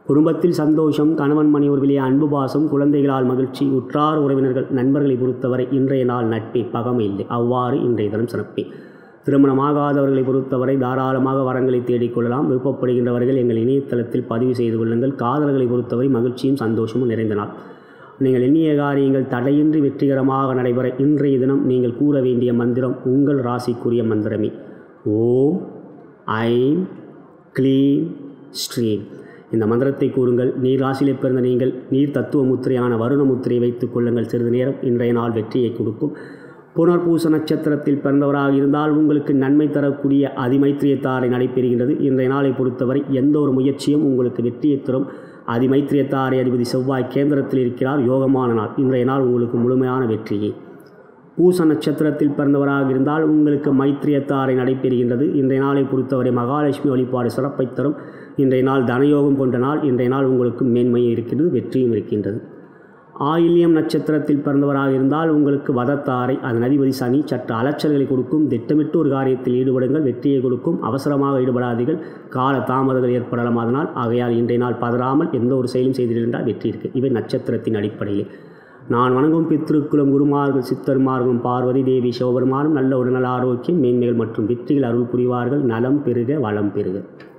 குடும்பத்தில் சந்தோஷம் கணவன் மணி ஒரு வெளியே அன்பு பாசம் குழந்தைகளால் மகிழ்ச்சி உற்றார் உறவினர்கள் நண்பர்களை பொறுத்தவரை இன்றைய நாள் நட்பே பகமை இல்லை அவ்வாறு இன்றைய தினம் சிறப்பே திருமணமாகாதவர்களை பொறுத்தவரை தாராளமாக வரங்களை தேடிக்கொள்ளலாம் விருப்பப்படுகின்றவர்கள் எங்கள் இணையதளத்தில் பதிவு செய்து கொள்ளுங்கள் காதல்களை பொறுத்தவரை மகிழ்ச்சியும் சந்தோஷமும் நிறைந்த நாள் நீங்கள் எண்ணிய காரியங்கள் தடையின்றி வெற்றிகரமாக நடைபெற இன்றைய தினம் நீங்கள் கூற வேண்டிய மந்திரம் உங்கள் ராசிக்குரிய மந்திரமே ஓம் ஐம் க்ளீம் ஸ்ரீம் இந்த மந்திரத்தை கூறுங்கள் நீர் ராசியிலே பிறந்த நீங்கள் நீர் தத்துவ முத்திரையான வருண முத்திரையை வைத்துக் கொள்ளுங்கள் சிறிது நேரம் இன்றைய நாள் வெற்றியை கொடுக்கும் புனர்பூச நட்சத்திரத்தில் பிறந்தவராக இருந்தால் உங்களுக்கு நன்மை தரக்கூடிய அதிமைத்திரியத்தாரை நடைபெறுகின்றது இன்றைய நாளை பொறுத்தவரை எந்த ஒரு முயற்சியும் உங்களுக்கு வெற்றியை தரும் அதிமைத்திரியத்தாரை அதிபதி செவ்வாய் கேந்திரத்தில் இருக்கிறார் யோகமான நாள் இன்றைய நாள் உங்களுக்கு முழுமையான வெற்றியே பூச நட்சத்திரத்தில் பிறந்தவராக இருந்தால் உங்களுக்கு மைத்திரியத்தாரை நடைபெறுகின்றது இன்றைய நாளை பொறுத்தவரை மகாலட்சுமி வழிபாடு சிறப்பை தரும் இன்றைய நாள் தனயோகம் கொண்ட நாள் இன்றைய நாள் உங்களுக்கு மேன்மையும் இருக்கின்றது வெற்றியும் இருக்கின்றது ஆயில்யம் நட்சத்திரத்தில் பிறந்தவராக இருந்தால் உங்களுக்கு வதத்தாரை அதன் அதிபதி சனி சற்று அலைச்சல்களை கொடுக்கும் திட்டமிட்டு ஒரு காரியத்தில் ஈடுபடுங்கள் வெற்றியை கொடுக்கும் அவசரமாக ஈடுபடாதீர்கள் கால தாமதங்கள் ஏற்படலாம் அதனால் ஆகையால் இன்றைய நாள் பதறாமல் எந்த ஒரு செயலும் செய்திருந்தால் வெற்றி இருக்கு இவை நட்சத்திரத்தின் அடிப்படையில் நான் வணங்கும் பித்ருக்குலம் குருமார்கள் சித்தர்மார்களும் பார்வதி தேவி சிவபெருமானும் நல்ல உடல்நல ஆரோக்கியம் மேன்மைகள் மற்றும் வெற்றிகள் அருள் புரிவார்கள் நலம் பெருக வளம் பெருக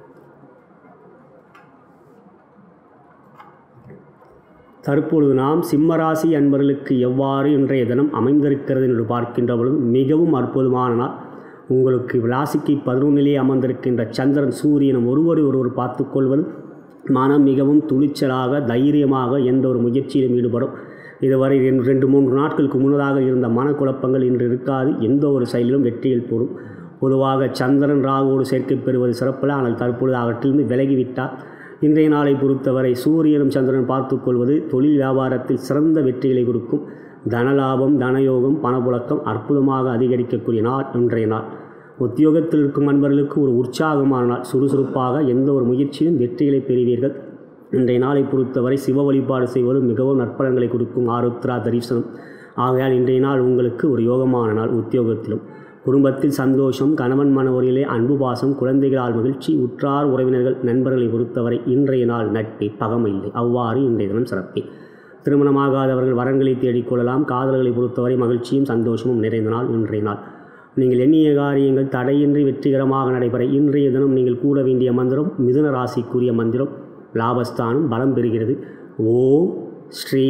தற்பொழுது நாம் சிம்மராசி அன்பர்களுக்கு எவ்வாறு இன்றைய தினம் அமைந்திருக்கிறது என்று பார்க்கின்ற பொழுது மிகவும் அற்புதமான நாள் உங்களுக்கு ராசிக்கு பதினொன்றிலே அமர்ந்திருக்கின்ற சந்திரன் சூரியனும் ஒருவரை ஒருவர் பார்த்துக்கொள்வது மனம் மிகவும் துணிச்சலாக தைரியமாக எந்த ஒரு முயற்சியிலும் ஈடுபடும் இதுவரை ரெண்டு ரெண்டு மூன்று நாட்களுக்கு முன்னதாக இருந்த மனக்குழப்பங்கள் இன்று இருக்காது எந்த ஒரு செயலிலும் வெற்றியில் போடும் பொதுவாக சந்திரன் ராகுவோடு சேர்க்கை பெறுவது சிறப்பில் ஆனால் தற்பொழுது அவற்றிலிருந்து விலகிவிட்டார் இன்றைய நாளை பொறுத்தவரை சூரியனும் சந்திரன் பார்த்துக்கொள்வது தொழில் வியாபாரத்தில் சிறந்த வெற்றிகளை கொடுக்கும் தனலாபம் தனயோகம் பணப்புழக்கம் அற்புதமாக அதிகரிக்கக்கூடிய நாள் இன்றைய நாள் உத்தியோகத்தில் இருக்கும் நண்பர்களுக்கு ஒரு உற்சாகமான நாள் சுறுசுறுப்பாக எந்த ஒரு முயற்சியிலும் வெற்றிகளை பெறுவீர்கள் இன்றைய நாளை பொறுத்தவரை சிவ வழிபாடு செய்வது மிகவும் நற்பலன்களை கொடுக்கும் ஆருத்ரா தரிசனம் ஆகையால் இன்றைய நாள் உங்களுக்கு ஒரு யோகமான நாள் உத்தியோகத்திலும் குடும்பத்தில் சந்தோஷம் கணவன் மனவரிலே அன்பு பாசம் குழந்தைகளால் மகிழ்ச்சி உற்றார் உறவினர்கள் நண்பர்களை பொறுத்தவரை இன்றைய நாள் நட்பே பகமை இல்லை அவ்வாறு இன்றைய தினம் சிறப்பே திருமணமாகாதவர்கள் வரன்களை தேடிக்கொள்ளலாம் காதல்களை பொறுத்தவரை மகிழ்ச்சியும் சந்தோஷமும் நிறைந்த நாள் இன்றைய நாள் நீங்கள் எண்ணிய காரியங்கள் தடையின்றி வெற்றிகரமாக நடைபெற இன்றைய தினம் நீங்கள் கூற வேண்டிய மந்திரம் மிதுன ராசிக்குரிய மந்திரம் லாபஸ்தானம் பலம் பெறுகிறது ஓம் ஸ்ரீ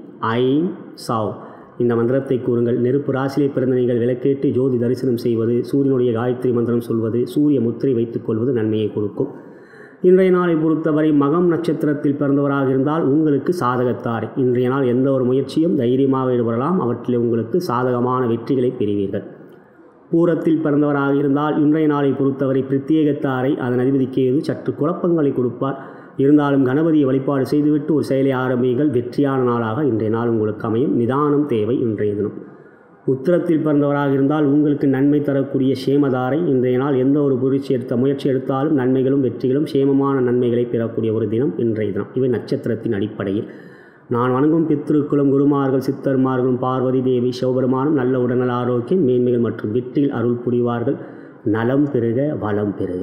ஐம் சாவ் இந்த மந்திரத்தை கூறுங்கள் நெருப்பு ராசியிலே பிறந்த நீங்கள் விளக்கேட்டு ஜோதி தரிசனம் செய்வது சூரியனுடைய காயத்ரி மந்திரம் சொல்வது சூரிய முத்திரை வைத்துக்கொள்வது நன்மையை கொடுக்கும் இன்றைய நாளை பொறுத்தவரை மகம் நட்சத்திரத்தில் பிறந்தவராக இருந்தால் உங்களுக்கு சாதகத்தார் இன்றைய நாள் எந்த ஒரு முயற்சியும் தைரியமாக ஈடுபடலாம் அவற்றில் உங்களுக்கு சாதகமான வெற்றிகளை பெறுவீர்கள் பூரத்தில் பிறந்தவராக இருந்தால் இன்றைய நாளை பொறுத்தவரை பிரத்யேகத்தாரை அதன் அதிபதி கேது சற்று குழப்பங்களை கொடுப்பார் இருந்தாலும் கணபதியை வழிபாடு செய்துவிட்டு ஒரு செயலை ஆரம்பியுங்கள் வெற்றியான நாளாக இன்றைய நாள் உங்களுக்கு அமையும் நிதானம் தேவை இன்றைய தினம் உத்திரத்தில் பிறந்தவராக இருந்தால் உங்களுக்கு நன்மை தரக்கூடிய சேமதாரை இன்றைய நாள் எந்த ஒரு முயற்சி எடுத்த முயற்சி எடுத்தாலும் நன்மைகளும் வெற்றிகளும் சேமமான நன்மைகளை பெறக்கூடிய ஒரு தினம் இன்றைய தினம் இவை நட்சத்திரத்தின் அடிப்படையில் நான் வணங்கும் பித்ருக்குளும் குருமார்கள் சித்தர்மார்களும் பார்வதி தேவி சிவபெருமானும் நல்ல உடல்நல ஆரோக்கியம் மேன்மைகள் மற்றும் வெற்றியில் அருள் புரிவார்கள் நலம் பெருக வளம் பெருக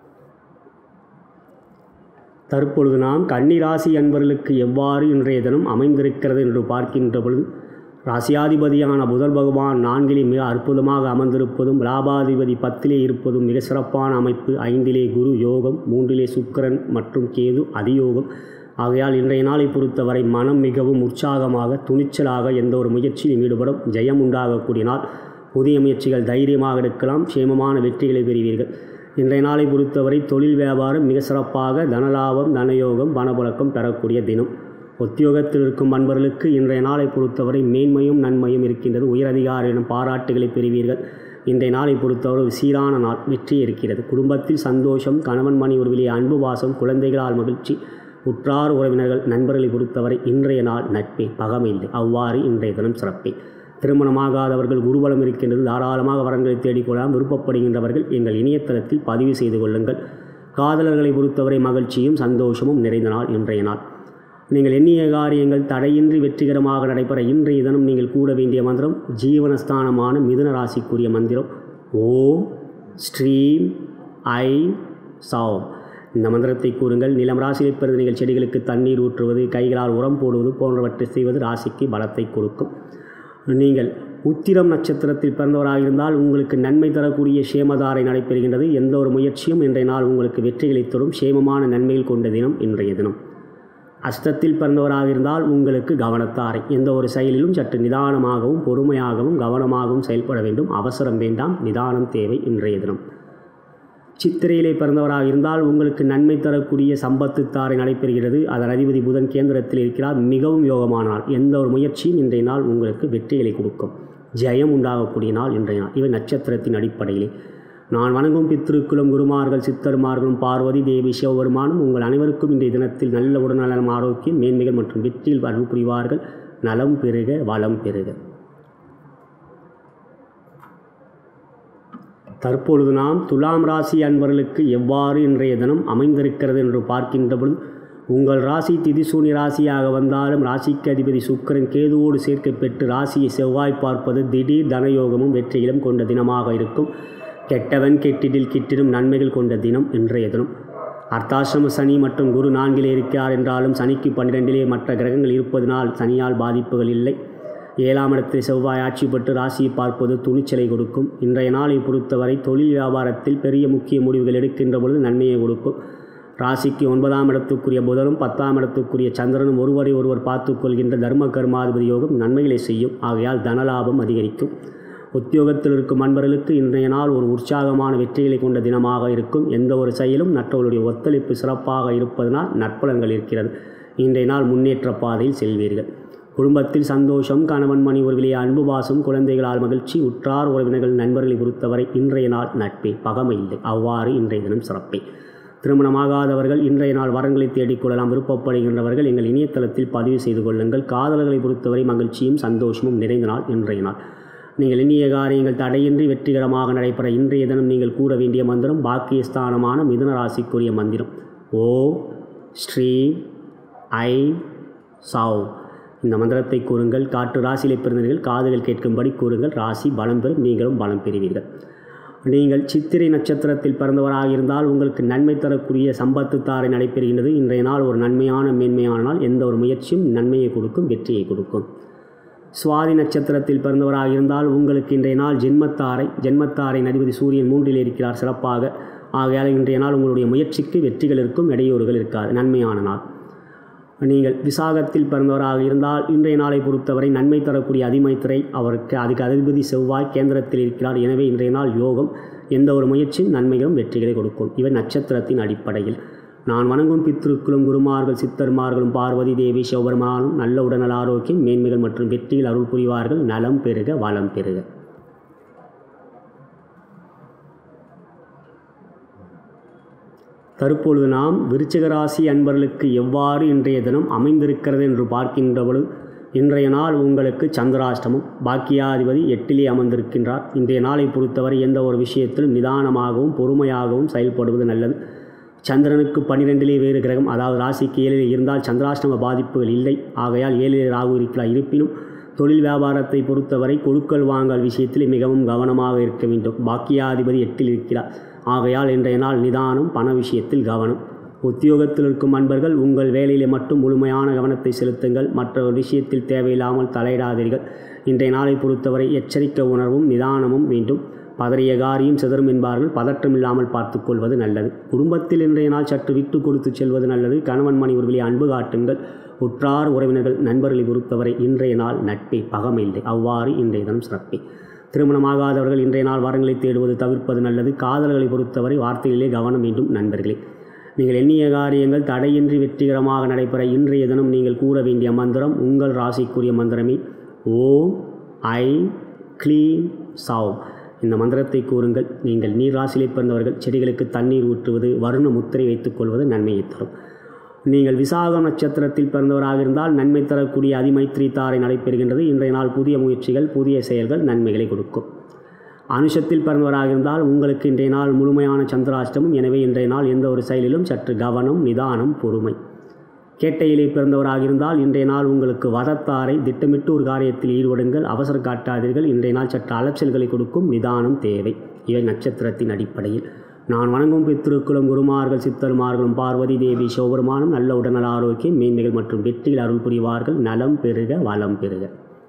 தற்பொழுது நாம் கன்னிராசி அன்பர்களுக்கு எவ்வாறு இன்றைய தினம் அமைந்திருக்கிறது என்று பார்க்கின்ற பொழுது ராசியாதிபதியான புதன் பகவான் நான்கிலே மிக அற்புதமாக அமர்ந்திருப்பதும் லாபாதிபதி பத்திலே இருப்பதும் மிக சிறப்பான அமைப்பு ஐந்திலே குரு யோகம் மூன்றிலே சுக்கிரன் மற்றும் கேது அதியோகம் ஆகையால் இன்றைய நாளை பொறுத்தவரை மனம் மிகவும் உற்சாகமாக துணிச்சலாக எந்த ஒரு முயற்சியிலும் ஈடுபடும் ஜெயம் உண்டாகக்கூடிய நாள் புதிய முயற்சிகள் தைரியமாக எடுக்கலாம் சேமமான வெற்றிகளை பெறுவீர்கள் இன்றைய நாளை பொறுத்தவரை தொழில் வியாபாரம் மிக சிறப்பாக தனலாபம் தனயோகம் பணப்புழக்கம் பெறக்கூடிய தினம் உத்தியோகத்தில் இருக்கும் அன்பர்களுக்கு இன்றைய நாளை பொறுத்தவரை மேன்மையும் நன்மையும் இருக்கின்றது உயரதிகாரியிடம் பாராட்டுகளை பெறுவீர்கள் இன்றைய நாளை பொறுத்தவரை ஒரு சீரான நாள் வெற்றி இருக்கிறது குடும்பத்தில் சந்தோஷம் கணவன் மணி ஒரு வெளியே அன்பு பாசம் குழந்தைகளால் மகிழ்ச்சி உற்றார் உறவினர்கள் நண்பர்களை பொறுத்தவரை இன்றைய நாள் நட்பே பகமை இல்லை அவ்வாறு இன்றைய தினம் சிறப்பே திருமணமாகாதவர்கள் குருபலம் இருக்கின்றது தாராளமாக வரங்களை தேடிக்கொள்ளலாம் விருப்பப்படுகின்றவர்கள் எங்கள் இணையதளத்தில் பதிவு செய்து கொள்ளுங்கள் காதலர்களை பொறுத்தவரை மகிழ்ச்சியும் சந்தோஷமும் நிறைந்த நாள் இன்றைய நாள் நீங்கள் எண்ணிய காரியங்கள் தடையின்றி வெற்றிகரமாக நடைபெற இன்றைய தினம் நீங்கள் கூட வேண்டிய மந்திரம் ஜீவனஸ்தானமான மிதுன ராசிக்குரிய மந்திரம் ஓம் ஸ்ரீம் ஐ சாவ் இந்த மந்திரத்தை கூறுங்கள் நிலம் ராசியை பிறந்த நீங்கள் செடிகளுக்கு தண்ணீர் ஊற்றுவது கைகளால் உரம் போடுவது போன்றவற்றை செய்வது ராசிக்கு பலத்தை கொடுக்கும் நீங்கள் உத்திரம் நட்சத்திரத்தில் பிறந்தவராக இருந்தால் உங்களுக்கு நன்மை தரக்கூடிய சேமதாரை நடைபெறுகின்றது எந்த ஒரு முயற்சியும் இன்றைய நாள் உங்களுக்கு வெற்றிகளை தரும் சேமமான நன்மைகள் கொண்ட தினம் இன்றைய தினம் அஷ்டத்தில் பிறந்தவராக இருந்தால் உங்களுக்கு கவனத்தாரை எந்த ஒரு செயலிலும் சற்று நிதானமாகவும் பொறுமையாகவும் கவனமாகவும் செயல்பட வேண்டும் அவசரம் வேண்டாம் நிதானம் தேவை இன்றைய தினம் சித்திரையிலே பிறந்தவராக இருந்தால் உங்களுக்கு நன்மை தரக்கூடிய சம்பத்து தாரை நடைபெறுகிறது அதன் அதிபதி புதன் கேந்திரத்தில் இருக்கிறார் மிகவும் யோகமான நாள் எந்த ஒரு முயற்சியும் இன்றைய நாள் உங்களுக்கு வெற்றிகளை கொடுக்கும் ஜெயம் உண்டாகக்கூடிய நாள் இன்றைய நாள் இவை நட்சத்திரத்தின் அடிப்படையிலே நான் வணங்கும் பித்திருக்குளும் குருமார்கள் சித்தருமார்களும் பார்வதி தேவி சிவபெருமானும் உங்கள் அனைவருக்கும் இன்றைய தினத்தில் நல்ல உடல்நலம் ஆரோக்கியம் மேன்மைகள் மற்றும் வெற்றியில் அருள் புரிவார்கள் நலம் பெருக வளம் பெருக தற்பொழுது நாம் துலாம் ராசி அன்பர்களுக்கு எவ்வாறு இன்றைய தினம் அமைந்திருக்கிறது என்று பார்க்கின்ற பொழுது உங்கள் ராசி திதிசூனி ராசியாக வந்தாலும் ராசிக்கு அதிபதி சுக்கரன் கேதுவோடு சேர்க்கை பெற்று ராசியை செவ்வாய் பார்ப்பது திடீர் தனயோகமும் வெற்றியிலும் கொண்ட தினமாக இருக்கும் கெட்டவன் கெட்டிடில் கிட்டிடும் நன்மைகள் கொண்ட தினம் இன்றைய தினம் அர்த்தாசிரம சனி மற்றும் குரு நான்கிலே இருக்கிறார் என்றாலும் சனிக்கு பன்னிரெண்டிலே மற்ற கிரகங்கள் இருப்பதனால் சனியால் பாதிப்புகள் இல்லை ஏழாம் இடத்தில் செவ்வாய் ஆட்சி பெற்று ராசியை பார்ப்பது துணிச்சலை கொடுக்கும் இன்றைய நாளை பொறுத்தவரை தொழில் வியாபாரத்தில் பெரிய முக்கிய முடிவுகள் எடுக்கின்ற பொழுது நன்மையை கொடுக்கும் ராசிக்கு ஒன்பதாம் இடத்துக்குரிய புதனும் பத்தாம் இடத்துக்குரிய சந்திரனும் ஒருவரை ஒருவர் பார்த்து கொள்கின்ற தர்ம கர்மாதிபதி யோகம் நன்மைகளை செய்யும் ஆகையால் தனலாபம் அதிகரிக்கும் உத்தியோகத்தில் இருக்கும் அன்பர்களுக்கு இன்றைய நாள் ஒரு உற்சாகமான வெற்றிகளை கொண்ட தினமாக இருக்கும் எந்த ஒரு செயலும் மற்றவர்களுடைய ஒத்துழைப்பு சிறப்பாக இருப்பதனால் நற்பலன்கள் இருக்கிறது இன்றைய நாள் முன்னேற்ற பாதையில் செல்வீர்கள் குடும்பத்தில் சந்தோஷம் கணவன் மணிவர்களே அன்பு பாசம் குழந்தைகளால் மகிழ்ச்சி உற்றார் உறவினர்கள் நண்பர்களை பொறுத்தவரை இன்றைய நாள் நட்பே பகமை இல்லை அவ்வாறு இன்றைய தினம் சிறப்பே திருமணமாகாதவர்கள் இன்றைய நாள் வரங்களை தேடிக்கொள்ளலாம் விருப்பப்படுகின்றவர்கள் எங்கள் இணையதளத்தில் பதிவு செய்து கொள்ளுங்கள் காதலர்களை பொறுத்தவரை மகிழ்ச்சியும் சந்தோஷமும் நிறைந்த நாள் இன்றைய நாள் நீங்கள் எண்ணிய காரியங்கள் தடையின்றி வெற்றிகரமாக நடைபெற இன்றைய தினம் நீங்கள் கூற வேண்டிய மந்திரம் பாக்கியஸ்தானமான மிதுன ராசிக்குரிய மந்திரம் ஓ ஸ்ரீ ஐ சாவ் இந்த மந்திரத்தை கூறுங்கள் காற்று ராசியிலே பிறந்தவர்கள் காதுகள் கேட்கும்படி கூறுங்கள் ராசி பலம் பெறும் நீங்களும் பலம் பெறுவீர்கள் நீங்கள் சித்திரை நட்சத்திரத்தில் பிறந்தவராக இருந்தால் உங்களுக்கு நன்மை தரக்கூடிய சம்பத்து தாரை நடைபெறுகின்றது இன்றைய நாள் ஒரு நன்மையான மேன்மையான நாள் எந்த ஒரு முயற்சியும் நன்மையை கொடுக்கும் வெற்றியை கொடுக்கும் சுவாதி நட்சத்திரத்தில் பிறந்தவராக இருந்தால் உங்களுக்கு இன்றைய நாள் ஜென்மத்தாரை ஜென்மத்தாரை அதிபதி சூரியன் மூன்றில் இருக்கிறார் சிறப்பாக ஆகையால் இன்றைய நாள் உங்களுடைய முயற்சிக்கு வெற்றிகள் இருக்கும் இடையூறுகள் இருக்காது நன்மையான நாள் நீங்கள் விசாகத்தில் பிறந்தவராக இருந்தால் இன்றைய நாளை பொறுத்தவரை நன்மை தரக்கூடிய அதிமைத்திரை அவருக்கு அதுக்கு அதிபதி செவ்வாய் கேந்திரத்தில் இருக்கிறார் எனவே இன்றைய நாள் யோகம் எந்த ஒரு முயற்சியும் நன்மைகளும் வெற்றிகளை கொடுக்கும் இவை நட்சத்திரத்தின் அடிப்படையில் நான் வணங்கும் பித்ருக்களும் குருமார்கள் சித்தர்மார்களும் பார்வதி தேவி சிவபெருமானும் நல்ல உடல்நல ஆரோக்கியம் மேன்மைகள் மற்றும் வெற்றியில் அருள் புரிவார்கள் நலம் பெருக வளம் பெருக தற்பொழுது நாம் விருச்சிக ராசி அன்பர்களுக்கு எவ்வாறு இன்றைய தினம் அமைந்திருக்கிறது என்று பார்க்கின்ற பொழுது இன்றைய நாள் உங்களுக்கு சந்திராஷ்டமம் பாக்கியாதிபதி எட்டிலே அமர்ந்திருக்கின்றார் இன்றைய நாளை பொறுத்தவரை எந்த ஒரு விஷயத்திலும் நிதானமாகவும் பொறுமையாகவும் செயல்படுவது நல்லது சந்திரனுக்கு பன்னிரெண்டிலே வேறு கிரகம் அதாவது ராசிக்கு ஏழில் இருந்தால் சந்திராஷ்டம பாதிப்புகள் இல்லை ஆகையால் ஏழிலே ராகு இருக்கிறார் இருப்பினும் தொழில் வியாபாரத்தை பொறுத்தவரை கொடுக்கல் வாங்கல் விஷயத்தில் மிகவும் கவனமாக இருக்க வேண்டும் பாக்கியாதிபதி எட்டில் இருக்கிறார் ஆகையால் இன்றைய நாள் நிதானம் பண விஷயத்தில் கவனம் உத்தியோகத்தில் இருக்கும் அன்பர்கள் உங்கள் வேலையிலே மட்டும் முழுமையான கவனத்தை செலுத்துங்கள் மற்ற ஒரு விஷயத்தில் தேவையில்லாமல் தலையிடாதீர்கள் இன்றைய நாளை பொறுத்தவரை எச்சரிக்கை உணர்வும் நிதானமும் வேண்டும் பதறிய காரியம் சிதறும் என்பார்கள் பதற்றம் இல்லாமல் பார்த்துக்கொள்வது நல்லது குடும்பத்தில் இன்றைய நாள் சற்று விட்டு கொடுத்து செல்வது நல்லது கணவன் மனைவர்களே அன்பு காட்டுங்கள் உற்றார் உறவினர்கள் நண்பர்களை பொறுத்தவரை இன்றைய நாள் நட்பே பகமை இல்லை அவ்வாறு இன்றைய தினம் சிறப்பே திருமணமாகாதவர்கள் இன்றைய நாள் வாரங்களை தேடுவது தவிர்ப்பது நல்லது காதல்களை பொறுத்தவரை வார்த்தைகளிலே கவனம் வேண்டும் நண்பர்களே நீங்கள் எண்ணிய காரியங்கள் தடையின்றி வெற்றிகரமாக நடைபெற இன்றைய தினம் நீங்கள் கூற வேண்டிய மந்திரம் உங்கள் ராசிக்குரிய மந்திரமே ஓம் ஐ க்ளீம் சாவ் இந்த மந்திரத்தை கூறுங்கள் நீங்கள் நீர் ராசியிலே பிறந்தவர்கள் செடிகளுக்கு தண்ணீர் ஊற்றுவது வருண முத்திரை வைத்துக் கொள்வது நன்மையை தரும் நீங்கள் விசாகம் நட்சத்திரத்தில் பிறந்தவராக இருந்தால் நன்மை தரக்கூடிய அதிமைத்ரி தாரை நடைபெறுகின்றது இன்றைய நாள் புதிய முயற்சிகள் புதிய செயல்கள் நன்மைகளை கொடுக்கும் அனுஷத்தில் பிறந்தவராக இருந்தால் உங்களுக்கு இன்றைய நாள் முழுமையான சந்திராஷ்டமும் எனவே இன்றைய நாள் எந்த ஒரு செயலிலும் சற்று கவனம் நிதானம் பொறுமை கேட்டையிலே பிறந்தவராக இருந்தால் இன்றைய நாள் உங்களுக்கு வதத்தாரை திட்டமிட்டு ஒரு காரியத்தில் ஈடுபடுங்கள் அவசர காட்டாதீர்கள் இன்றைய நாள் சற்று அலைச்சல்களை கொடுக்கும் நிதானம் தேவை இவை நட்சத்திரத்தின் அடிப்படையில் நான் வணங்கும் பித்திருக்குளம் குருமார்கள் சித்தர்மார்களும் பார்வதி தேவி சிவபெருமானும் நல்ல உடல்நல ஆரோக்கியம் மேன்மைகள் மற்றும் வெற்றியில் அருள் புரிவார்கள் நலம் பெருக வளம் பெருக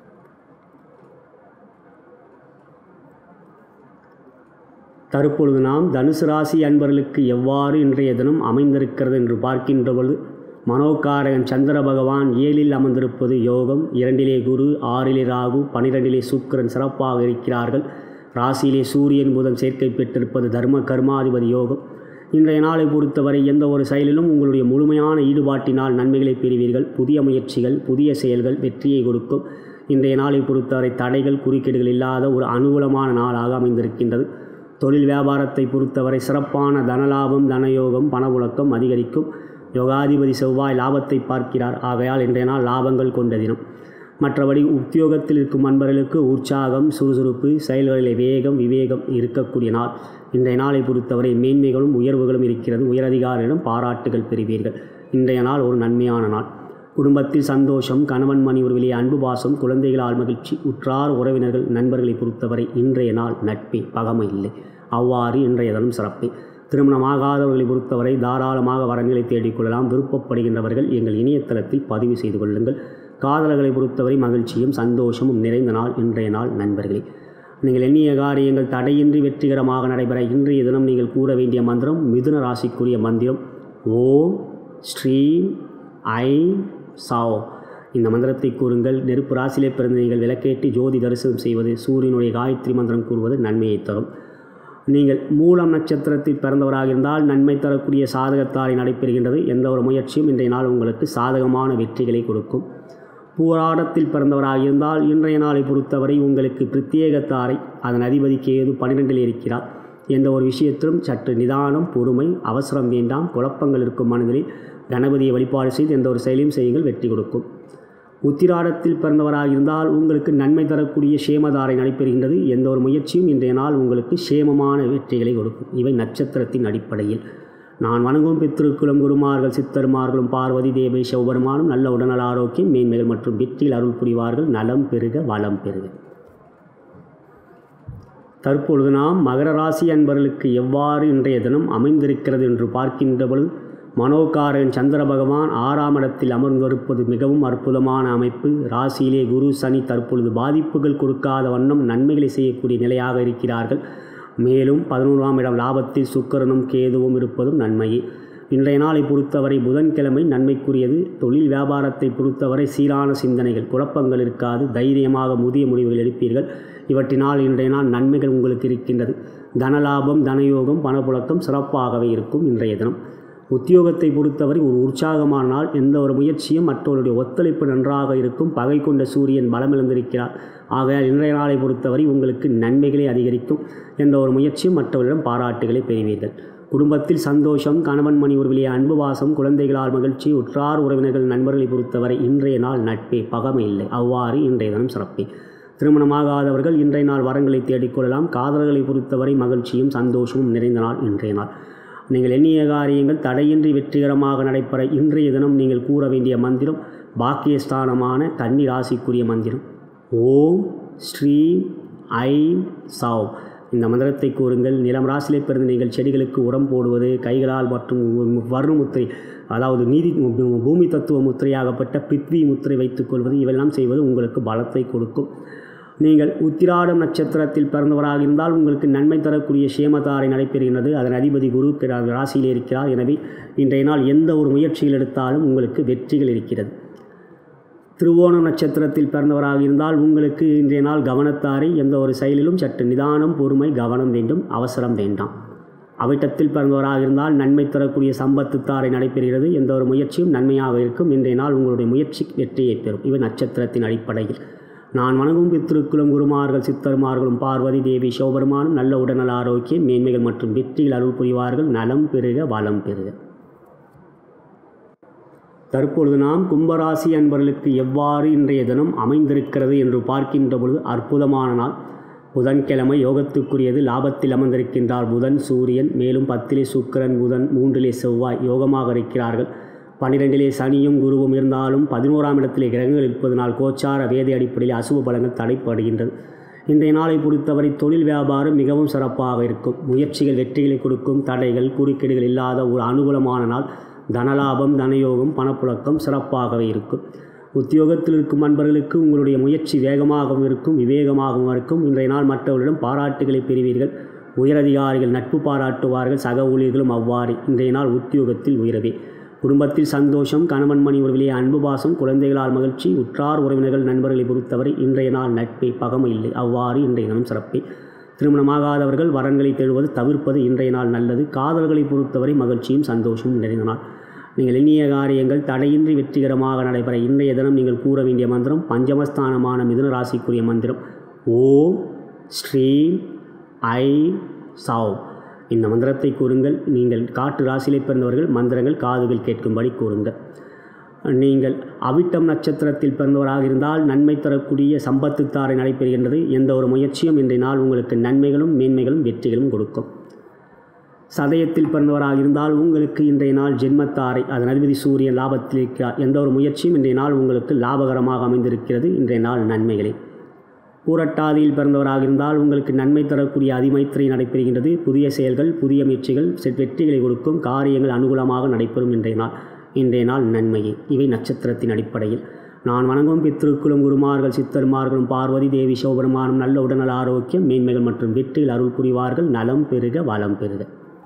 தற்பொழுது நாம் தனுசு ராசி அன்பர்களுக்கு எவ்வாறு இன்றைய தினம் அமைந்திருக்கிறது என்று பார்க்கின்ற பொழுது மனோகாரகன் சந்திர பகவான் ஏழில் அமர்ந்திருப்பது யோகம் இரண்டிலே குரு ஆறிலே ராகு பனிரெண்டிலே சுக்கிரன் சிறப்பாக இருக்கிறார்கள் ராசியிலே சூரியன் புதன் சேர்க்கை பெற்றிருப்பது தர்ம கர்மாதிபதி யோகம் இன்றைய நாளை பொறுத்தவரை எந்த ஒரு செயலிலும் உங்களுடைய முழுமையான ஈடுபாட்டினால் நன்மைகளை பெறுவீர்கள் புதிய முயற்சிகள் புதிய செயல்கள் வெற்றியை கொடுக்கும் இன்றைய நாளை பொறுத்தவரை தடைகள் குறுக்கீடுகள் இல்லாத ஒரு அனுகூலமான நாளாக அமைந்திருக்கின்றது தொழில் வியாபாரத்தை பொறுத்தவரை சிறப்பான தனலாபம் தனயோகம் பணப்புழக்கம் அதிகரிக்கும் யோகாதிபதி செவ்வாய் லாபத்தை பார்க்கிறார் ஆகையால் இன்றைய நாள் லாபங்கள் கொண்ட தினம் மற்றபடி உத்தியோகத்தில் இருக்கும் அன்பர்களுக்கு உற்சாகம் சுறுசுறுப்பு செயல்களிலே வேகம் விவேகம் இருக்கக்கூடிய நாள் இன்றைய நாளை பொறுத்தவரை மேன்மைகளும் உயர்வுகளும் இருக்கிறது உயரதிகாரிகளிடம் பாராட்டுகள் பெறுவீர்கள் இன்றைய நாள் ஒரு நன்மையான நாள் குடும்பத்தில் சந்தோஷம் கணவன் மணி உறவிலே அன்பு பாசம் குழந்தைகளால் மகிழ்ச்சி உற்றார் உறவினர்கள் நண்பர்களை பொறுத்தவரை இன்றைய நாள் நட்பே பகமை இல்லை அவ்வாறு இன்றைய தினம் சிறப்பே திருமணமாகாதவர்களை பொறுத்தவரை தாராளமாக வரங்களை தேடிக்கொள்ளலாம் விருப்பப்படுகின்றவர்கள் எங்கள் இணையதளத்தில் பதிவு செய்து கொள்ளுங்கள் காதலர்களை பொறுத்தவரை மகிழ்ச்சியும் சந்தோஷமும் நிறைந்த நாள் இன்றைய நாள் நண்பர்களே நீங்கள் எண்ணிய காரியங்கள் தடையின்றி வெற்றிகரமாக நடைபெற இன்றைய தினம் நீங்கள் கூற வேண்டிய மந்திரம் மிதுன ராசிக்குரிய மந்திரம் ஓம் ஸ்ரீம் ஐ சாவ் இந்த மந்திரத்தை கூறுங்கள் நெருப்பு ராசியிலே பிறந்த நீங்கள் விளக்கேற்றி ஜோதி தரிசனம் செய்வது சூரியனுடைய காயத்ரி மந்திரம் கூறுவது நன்மையை தரும் நீங்கள் மூலம் நட்சத்திரத்தில் பிறந்தவராக இருந்தால் நன்மை தரக்கூடிய சாதகத்தாரை நடைபெறுகின்றது எந்த ஒரு முயற்சியும் இன்றைய நாள் உங்களுக்கு சாதகமான வெற்றிகளை கொடுக்கும் பூராடத்தில் பிறந்தவராக இருந்தால் இன்றைய நாளை பொறுத்தவரை உங்களுக்கு பிரத்யேகத்தாரை அதன் அதிபதி கேது பன்னிரெண்டில் இருக்கிறார் எந்த ஒரு விஷயத்திலும் சற்று நிதானம் பொறுமை அவசரம் வேண்டாம் குழப்பங்கள் இருக்கும் மனதில் கணபதியை வழிபாடு செய்து எந்த ஒரு செயலையும் செய்யுங்கள் வெற்றி கொடுக்கும் உத்திராடத்தில் பிறந்தவராக இருந்தால் உங்களுக்கு நன்மை தரக்கூடிய சேமதாரை நடைபெறுகின்றது எந்த ஒரு முயற்சியும் இன்றைய நாள் உங்களுக்கு சேமமான வெற்றிகளை கொடுக்கும் இவை நட்சத்திரத்தின் அடிப்படையில் நான் வணங்கும் பித்திருக்குளம் குருமார்கள் சித்தர்மார்களும் பார்வதி தேவை சிவபெருமானும் நல்ல உடல்நல ஆரோக்கியம் மேன்மைகள் மற்றும் வெற்றியில் அருள் புரிவார்கள் நலம் பெருக வளம் பெருக தற்பொழுது நாம் மகர ராசி அன்பர்களுக்கு எவ்வாறு இன்றைய தினம் அமைந்திருக்கிறது என்று பார்க்கின்ற பொழுது மனோகாரன் சந்திர பகவான் ஆறாம் இடத்தில் அமர்ந்திருப்பது மிகவும் அற்புதமான அமைப்பு ராசியிலே குரு சனி தற்பொழுது பாதிப்புகள் கொடுக்காத வண்ணம் நன்மைகளை செய்யக்கூடிய நிலையாக இருக்கிறார்கள் மேலும் பதினோராம் இடம் லாபத்தில் சுக்கரனும் கேதுவும் இருப்பதும் நன்மையே இன்றைய நாளை பொறுத்தவரை புதன்கிழமை நன்மைக்குரியது தொழில் வியாபாரத்தை பொறுத்தவரை சீரான சிந்தனைகள் குழப்பங்கள் இருக்காது தைரியமாக முதிய முடிவுகள் எடுப்பீர்கள் இவற்றினால் இன்றைய நாள் நன்மைகள் உங்களுக்கு இருக்கின்றது தனலாபம் தனயோகம் பணப்புழக்கம் சிறப்பாகவே இருக்கும் இன்றைய தினம் உத்தியோகத்தை பொறுத்தவரை ஒரு உற்சாகமான நாள் எந்த ஒரு முயற்சியும் மற்றவருடைய ஒத்துழைப்பு நன்றாக இருக்கும் பகை கொண்ட சூரியன் பலமிழந்திருக்கிறார் ஆகையால் இன்றைய நாளை பொறுத்தவரை உங்களுக்கு நன்மைகளை அதிகரிக்கும் எந்த ஒரு முயற்சியும் மற்றவரிடம் பாராட்டுகளை பெறுவீர்கள் குடும்பத்தில் சந்தோஷம் கணவன் மணி உறவிலே அன்பு வாசம் குழந்தைகளால் மகிழ்ச்சி உற்றார் உறவினர்கள் நண்பர்களை பொறுத்தவரை இன்றைய நாள் நட்பே பகமை இல்லை அவ்வாறு இன்றைய தினம் சிறப்பே திருமணமாகாதவர்கள் இன்றைய நாள் வரங்களை தேடிக்கொள்ளலாம் காதலர்களை பொறுத்தவரை மகிழ்ச்சியும் சந்தோஷமும் நிறைந்த நாள் இன்றைய நாள் நீங்கள் எண்ணிய காரியங்கள் தடையின்றி வெற்றிகரமாக நடைபெற இன்றைய தினம் நீங்கள் கூற வேண்டிய மந்திரம் பாக்கியஸ்தானமான கன்னி ராசிக்குரிய மந்திரம் ஓம் ஸ்ரீம் ஐம் சாவ் இந்த மந்திரத்தை கூறுங்கள் நிலம் ராசியிலே பிறந்த நீங்கள் செடிகளுக்கு உரம் போடுவது கைகளால் மற்றும் வர்ண முத்திரை அதாவது நீதி பூமி தத்துவ முத்திரையாகப்பட்ட பித்வி முத்திரை வைத்துக் கொள்வது இவெல்லாம் செய்வது உங்களுக்கு பலத்தை கொடுக்கும் நீங்கள் உத்திராடம் நட்சத்திரத்தில் பிறந்தவராக இருந்தால் உங்களுக்கு நன்மை தரக்கூடிய சேமதாரை நடைபெறுகின்றது அதன் அதிபதி குரு ராசியில் இருக்கிறார் எனவே இன்றைய நாள் எந்த ஒரு முயற்சிகள் எடுத்தாலும் உங்களுக்கு வெற்றிகள் இருக்கிறது திருவோணம் நட்சத்திரத்தில் பிறந்தவராக இருந்தால் உங்களுக்கு இன்றைய நாள் கவனத்தாரை எந்த ஒரு செயலிலும் சற்று நிதானம் பொறுமை கவனம் வேண்டும் அவசரம் வேண்டாம் அவிட்டத்தில் பிறந்தவராக இருந்தால் நன்மை தரக்கூடிய சம்பத்து தாரை நடைபெறுகிறது எந்த ஒரு முயற்சியும் நன்மையாக இருக்கும் இன்றைய நாள் உங்களுடைய முயற்சி வெற்றியை பெறும் இவை நட்சத்திரத்தின் அடிப்படையில் நான் வணங்கும் பித்திருக்குளம் குருமார்கள் சித்தர்மார்களும் பார்வதி தேவி சிவபெருமானும் நல்ல உடல்நல ஆரோக்கியம் மேன்மைகள் மற்றும் வெற்றியில் அருள் புரிவார்கள் நலம் பெருக வளம் பெருக தற்பொழுது நாம் கும்பராசி அன்பர்களுக்கு எவ்வாறு இன்றைய தினம் அமைந்திருக்கிறது என்று பார்க்கின்ற பொழுது அற்புதமான நாள் புதன்கிழமை யோகத்துக்குரியது லாபத்தில் அமர்ந்திருக்கின்றார் புதன் சூரியன் மேலும் பத்திலே சுக்கிரன் புதன் மூன்றிலே செவ்வாய் யோகமாக இருக்கிறார்கள் பன்னிரெண்டிலே சனியும் குருவும் இருந்தாலும் பதினோராம் இடத்திலே கிரகங்கள் இருப்பதனால் கோச்சார வேதை அடிப்படையில் அசுப பலங்கள் தடைப்படுகின்றது இன்றைய நாளை பொறுத்தவரை தொழில் வியாபாரம் மிகவும் சிறப்பாக இருக்கும் முயற்சிகள் வெற்றிகளை கொடுக்கும் தடைகள் குறுக்கீடுகள் இல்லாத ஒரு அனுகூலமான நாள் தனலாபம் தனயோகம் பணப்புழக்கம் சிறப்பாகவே இருக்கும் உத்தியோகத்தில் இருக்கும் நண்பர்களுக்கு உங்களுடைய முயற்சி வேகமாகவும் இருக்கும் விவேகமாகவும் இருக்கும் இன்றைய நாள் மற்றவர்களிடம் பாராட்டுகளை பெறுவீர்கள் உயரதிகாரிகள் நட்பு பாராட்டுவார்கள் சக ஊழியர்களும் அவ்வாறு இன்றைய நாள் உத்தியோகத்தில் உயரவே குடும்பத்தில் சந்தோஷம் கணவன் மணி உறவிலேயே அன்பு பாசம் குழந்தைகளால் மகிழ்ச்சி உற்றார் உறவினர்கள் நண்பர்களை பொறுத்தவரை இன்றைய நாள் நட்பே பகமை இல்லை அவ்வாறு இன்றைய தினம் சிறப்பே திருமணமாகாதவர்கள் வரன்களை தேடுவது தவிர்ப்பது இன்றைய நாள் நல்லது காதல்களை பொறுத்தவரை மகிழ்ச்சியும் சந்தோஷமும் நிறைந்த நாள் நீங்கள் எண்ணிய காரியங்கள் தடையின்றி வெற்றிகரமாக நடைபெற இன்றைய தினம் நீங்கள் கூற வேண்டிய மந்திரம் பஞ்சமஸ்தானமான மிதுன ராசிக்குரிய மந்திரம் ஓம் ஸ்ரீம் ஐ சாவ் இந்த மந்திரத்தை கூறுங்கள் நீங்கள் காட்டு ராசியிலே பிறந்தவர்கள் மந்திரங்கள் காதுகள் கேட்கும்படி கூறுங்கள் நீங்கள் அவிட்டம் நட்சத்திரத்தில் பிறந்தவராக இருந்தால் நன்மை தரக்கூடிய சம்பத்து தாரை நடைபெறுகின்றது எந்த ஒரு முயற்சியும் இன்றைய நாள் உங்களுக்கு நன்மைகளும் மேன்மைகளும் வெற்றிகளும் கொடுக்கும் சதயத்தில் பிறந்தவராக இருந்தால் உங்களுக்கு இன்றைய நாள் ஜென்மத்தாரை அதன் அதிபதி சூரியன் லாபத்தில் இருக்கிறார் எந்த ஒரு முயற்சியும் இன்றைய நாள் உங்களுக்கு லாபகரமாக அமைந்திருக்கிறது இன்றைய நாள் நன்மைகளே பூரட்டாதியில் பிறந்தவராக இருந்தால் உங்களுக்கு நன்மை தரக்கூடிய அதிமைத்திரை நடைபெறுகின்றது புதிய செயல்கள் புதிய முயற்சிகள் வெற்றிகளை கொடுக்கும் காரியங்கள் அனுகூலமாக நடைபெறும் இன்றைய நாள் இன்றைய நாள் நன்மையே இவை நட்சத்திரத்தின் அடிப்படையில் நான் வணங்கும் பித்திருக்குளும் குருமார்கள் சித்தர்மார்களும் பார்வதி தேவி சிவபெருமானும் நல்ல உடல்நல ஆரோக்கியம் மேன்மைகள் மற்றும் வெற்றியில் அருள் புரிவார்கள் நலம் பெருக வளம் பெருக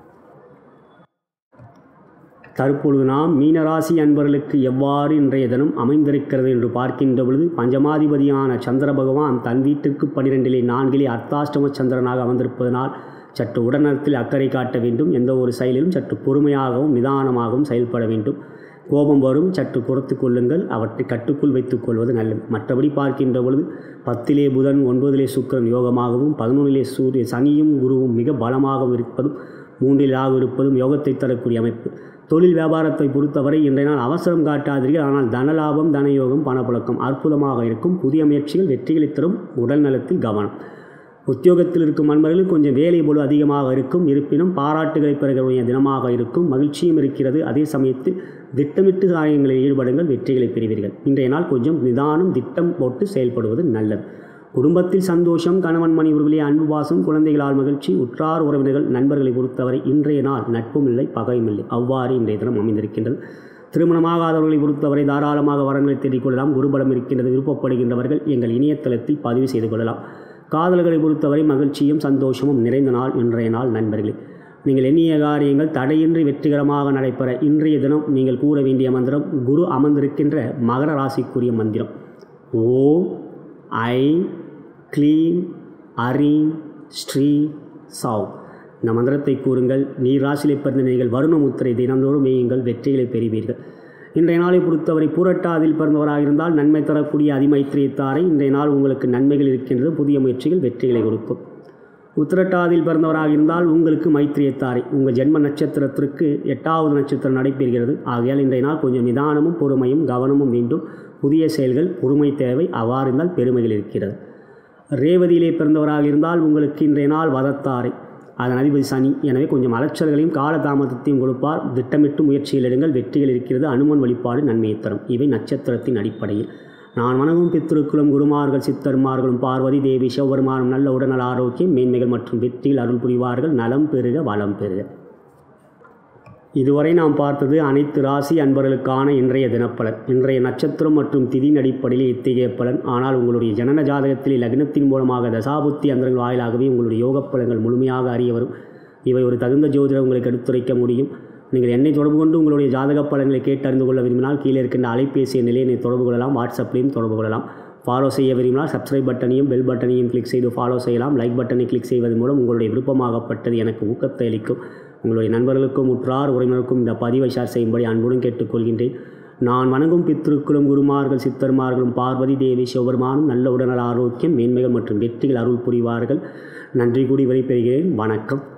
தற்பொழுது நாம் மீனராசி அன்பர்களுக்கு எவ்வாறு இன்றைய தினம் அமைந்திருக்கிறது என்று பார்க்கின்ற பொழுது பஞ்சமாதிபதியான சந்திர பகவான் தன் வீட்டிற்கு பனிரெண்டிலே நான்கிலே அர்த்தாஷ்டம சந்திரனாக அமர்ந்திருப்பதனால் சற்று உடல்நலத்தில் அக்கறை காட்ட வேண்டும் எந்த ஒரு செயலிலும் சற்று பொறுமையாகவும் நிதானமாகவும் செயல்பட வேண்டும் கோபம் வரும் சற்று குறைத்து கொள்ளுங்கள் அவற்றை கட்டுக்குள் வைத்துக் கொள்வது நல்லது மற்றபடி பார்க்கின்ற பொழுது பத்திலே புதன் ஒன்பதிலே சுக்கரன் யோகமாகவும் பதினொன்றிலே சூரிய சனியும் குருவும் மிக பலமாகவும் இருப்பதும் மூன்றில் ராகு இருப்பதும் யோகத்தை தரக்கூடிய அமைப்பு தொழில் வியாபாரத்தை பொறுத்தவரை இன்றைய நாள் அவசரம் காட்டாதீர்கள் ஆனால் தனலாபம் தனயோகம் பணப்புழக்கம் அற்புதமாக இருக்கும் புதிய முயற்சிகள் வெற்றிகளை தரும் உடல் நலத்தில் கவனம் உத்தியோகத்தில் இருக்கும் நண்பர்களுக்கு கொஞ்சம் வேலை போல அதிகமாக இருக்கும் இருப்பினும் பாராட்டுகளை பெறக்கூடிய தினமாக இருக்கும் மகிழ்ச்சியும் இருக்கிறது அதே சமயத்தில் திட்டமிட்டு காரியங்களில் ஈடுபடுங்கள் வெற்றிகளை பெறுவீர்கள் இன்றைய நாள் கொஞ்சம் நிதானம் திட்டம் போட்டு செயல்படுவது நல்லது குடும்பத்தில் சந்தோஷம் கணவன் மணி உறவிலே அன்பு பாசம் குழந்தைகளால் மகிழ்ச்சி உற்றார் உறவினர்கள் நண்பர்களை பொறுத்தவரை இன்றைய நாள் நட்பும் இல்லை பகையும் இல்லை அவ்வாறு இன்றைய தினம் அமைந்திருக்கின்றது திருமணமாகாதவர்களை பொறுத்தவரை தாராளமாக வரங்களை தேடிக் கொள்ளலாம் குருபலம் இருக்கின்றது விருப்பப்படுகின்றவர்கள் எங்கள் இணையதளத்தில் பதிவு செய்து கொள்ளலாம் காதல்களை பொறுத்தவரை மகிழ்ச்சியும் சந்தோஷமும் நிறைந்த நாள் இன்றைய நாள் நண்பர்களே நீங்கள் எண்ணிய காரியங்கள் தடையின்றி வெற்றிகரமாக நடைபெற இன்றைய தினம் நீங்கள் கூற வேண்டிய மந்திரம் குரு அமர்ந்திருக்கின்ற மகர ராசிக்குரிய மந்திரம் ஓம் ஐ க்ளீம் அரீம் ஸ்ரீ சாவ் இந்த மந்திரத்தை கூறுங்கள் நீர் ராசியிலே பிறந்த நீங்கள் வருண முத்திரை தினந்தோறும் மேயுங்கள் வெற்றிகளை பெறுவீர்கள் இன்றைய நாளை பொறுத்தவரை பூரட்டாதில் பிறந்தவராக இருந்தால் நன்மை தரக்கூடிய அதிமைத்திரியத்தாரை இன்றைய நாள் உங்களுக்கு நன்மைகள் இருக்கின்றது புதிய முயற்சிகள் வெற்றிகளை கொடுக்கும் உத்திரட்டாதில் பிறந்தவராக இருந்தால் உங்களுக்கு மைத்திரியத்தாரை உங்கள் ஜென்ம நட்சத்திரத்திற்கு எட்டாவது நட்சத்திரம் நடைபெறுகிறது ஆகையால் இன்றைய நாள் கொஞ்சம் நிதானமும் பொறுமையும் கவனமும் வேண்டும் புதிய செயல்கள் பொறுமை தேவை அவ்வாறு இருந்தால் பெருமைகள் இருக்கிறது ரேவதியிலே பிறந்தவராக இருந்தால் உங்களுக்கு இன்றைய நாள் வதத்தாரை அதன் அதிபதி சனி எனவே கொஞ்சம் அலைச்சல்களையும் காலதாமதத்தையும் கொடுப்பார் திட்டமிட்டு முயற்சியில் எடுங்கள் வெற்றிகள் இருக்கிறது அனுமன் வழிபாடு நன்மையை தரும் இவை நட்சத்திரத்தின் அடிப்படையில் நான் வணங்கும் பித்திருக்குளும் குருமார்கள் சித்தர்மார்களும் பார்வதி தேவி சிவபெருமானும் நல்ல உடல்நல ஆரோக்கியம் மேன்மைகள் மற்றும் வெற்றியில் அருள் புரிவார்கள் நலம் பெருக வளம் பெருக இதுவரை நாம் பார்த்தது அனைத்து ராசி அன்பர்களுக்கான இன்றைய தினப்பலன் இன்றைய நட்சத்திரம் மற்றும் திதியின் அடிப்படையில் இத்தகைய பலன் ஆனால் உங்களுடைய ஜனன ஜாதகத்தில் லக்னத்தின் மூலமாக தசாபுத்தி அந்தரங்கள் வாயிலாகவே உங்களுடைய யோக பலன்கள் முழுமையாக அறிய வரும் இவை ஒரு தகுந்த ஜோதிடர் உங்களுக்கு எடுத்துரைக்க முடியும் நீங்கள் என்னை தொடர்பு கொண்டு உங்களுடைய ஜாதக பலன்களை கேட்டு அறிந்து கொள்ள விரும்பினால் கீழே இருக்கின்ற அலைபேசி எண்ணிலே என்னை தொடர்பு கொள்ளலாம் வாட்ஸ்அப்லையும் தொடர்பு கொள்ளலாம் ஃபாலோ செய்ய விரும்பினால் சப்ஸ்கிரைப் பட்டனையும் பெல் பட்டனையும் கிளிக் செய்து ஃபாலோ செய்யலாம் லைக் பட்டனை கிளிக் செய்வதன் மூலம் உங்களுடைய விருப்பமாகப்பட்டது எனக்கு ஊக்கத்தை அளிக்கும் உங்களுடைய நண்பர்களுக்கும் உற்றார் உறவினருக்கும் இந்த பதிவை ஷேர் செய்யும்படி அன்புடன் கேட்டுக்கொள்கின்றேன் நான் வணங்கும் பித்திருக்களும் குருமார்கள் சித்தர்மார்களும் பார்வதி தேவி சிவபெருமானும் நல்ல உடல்நல ஆரோக்கியம் மேன்மைகள் மற்றும் வெற்றிகள் அருள் புரிவார்கள் நன்றி கூடி விடைபெறுகிறேன் வணக்கம்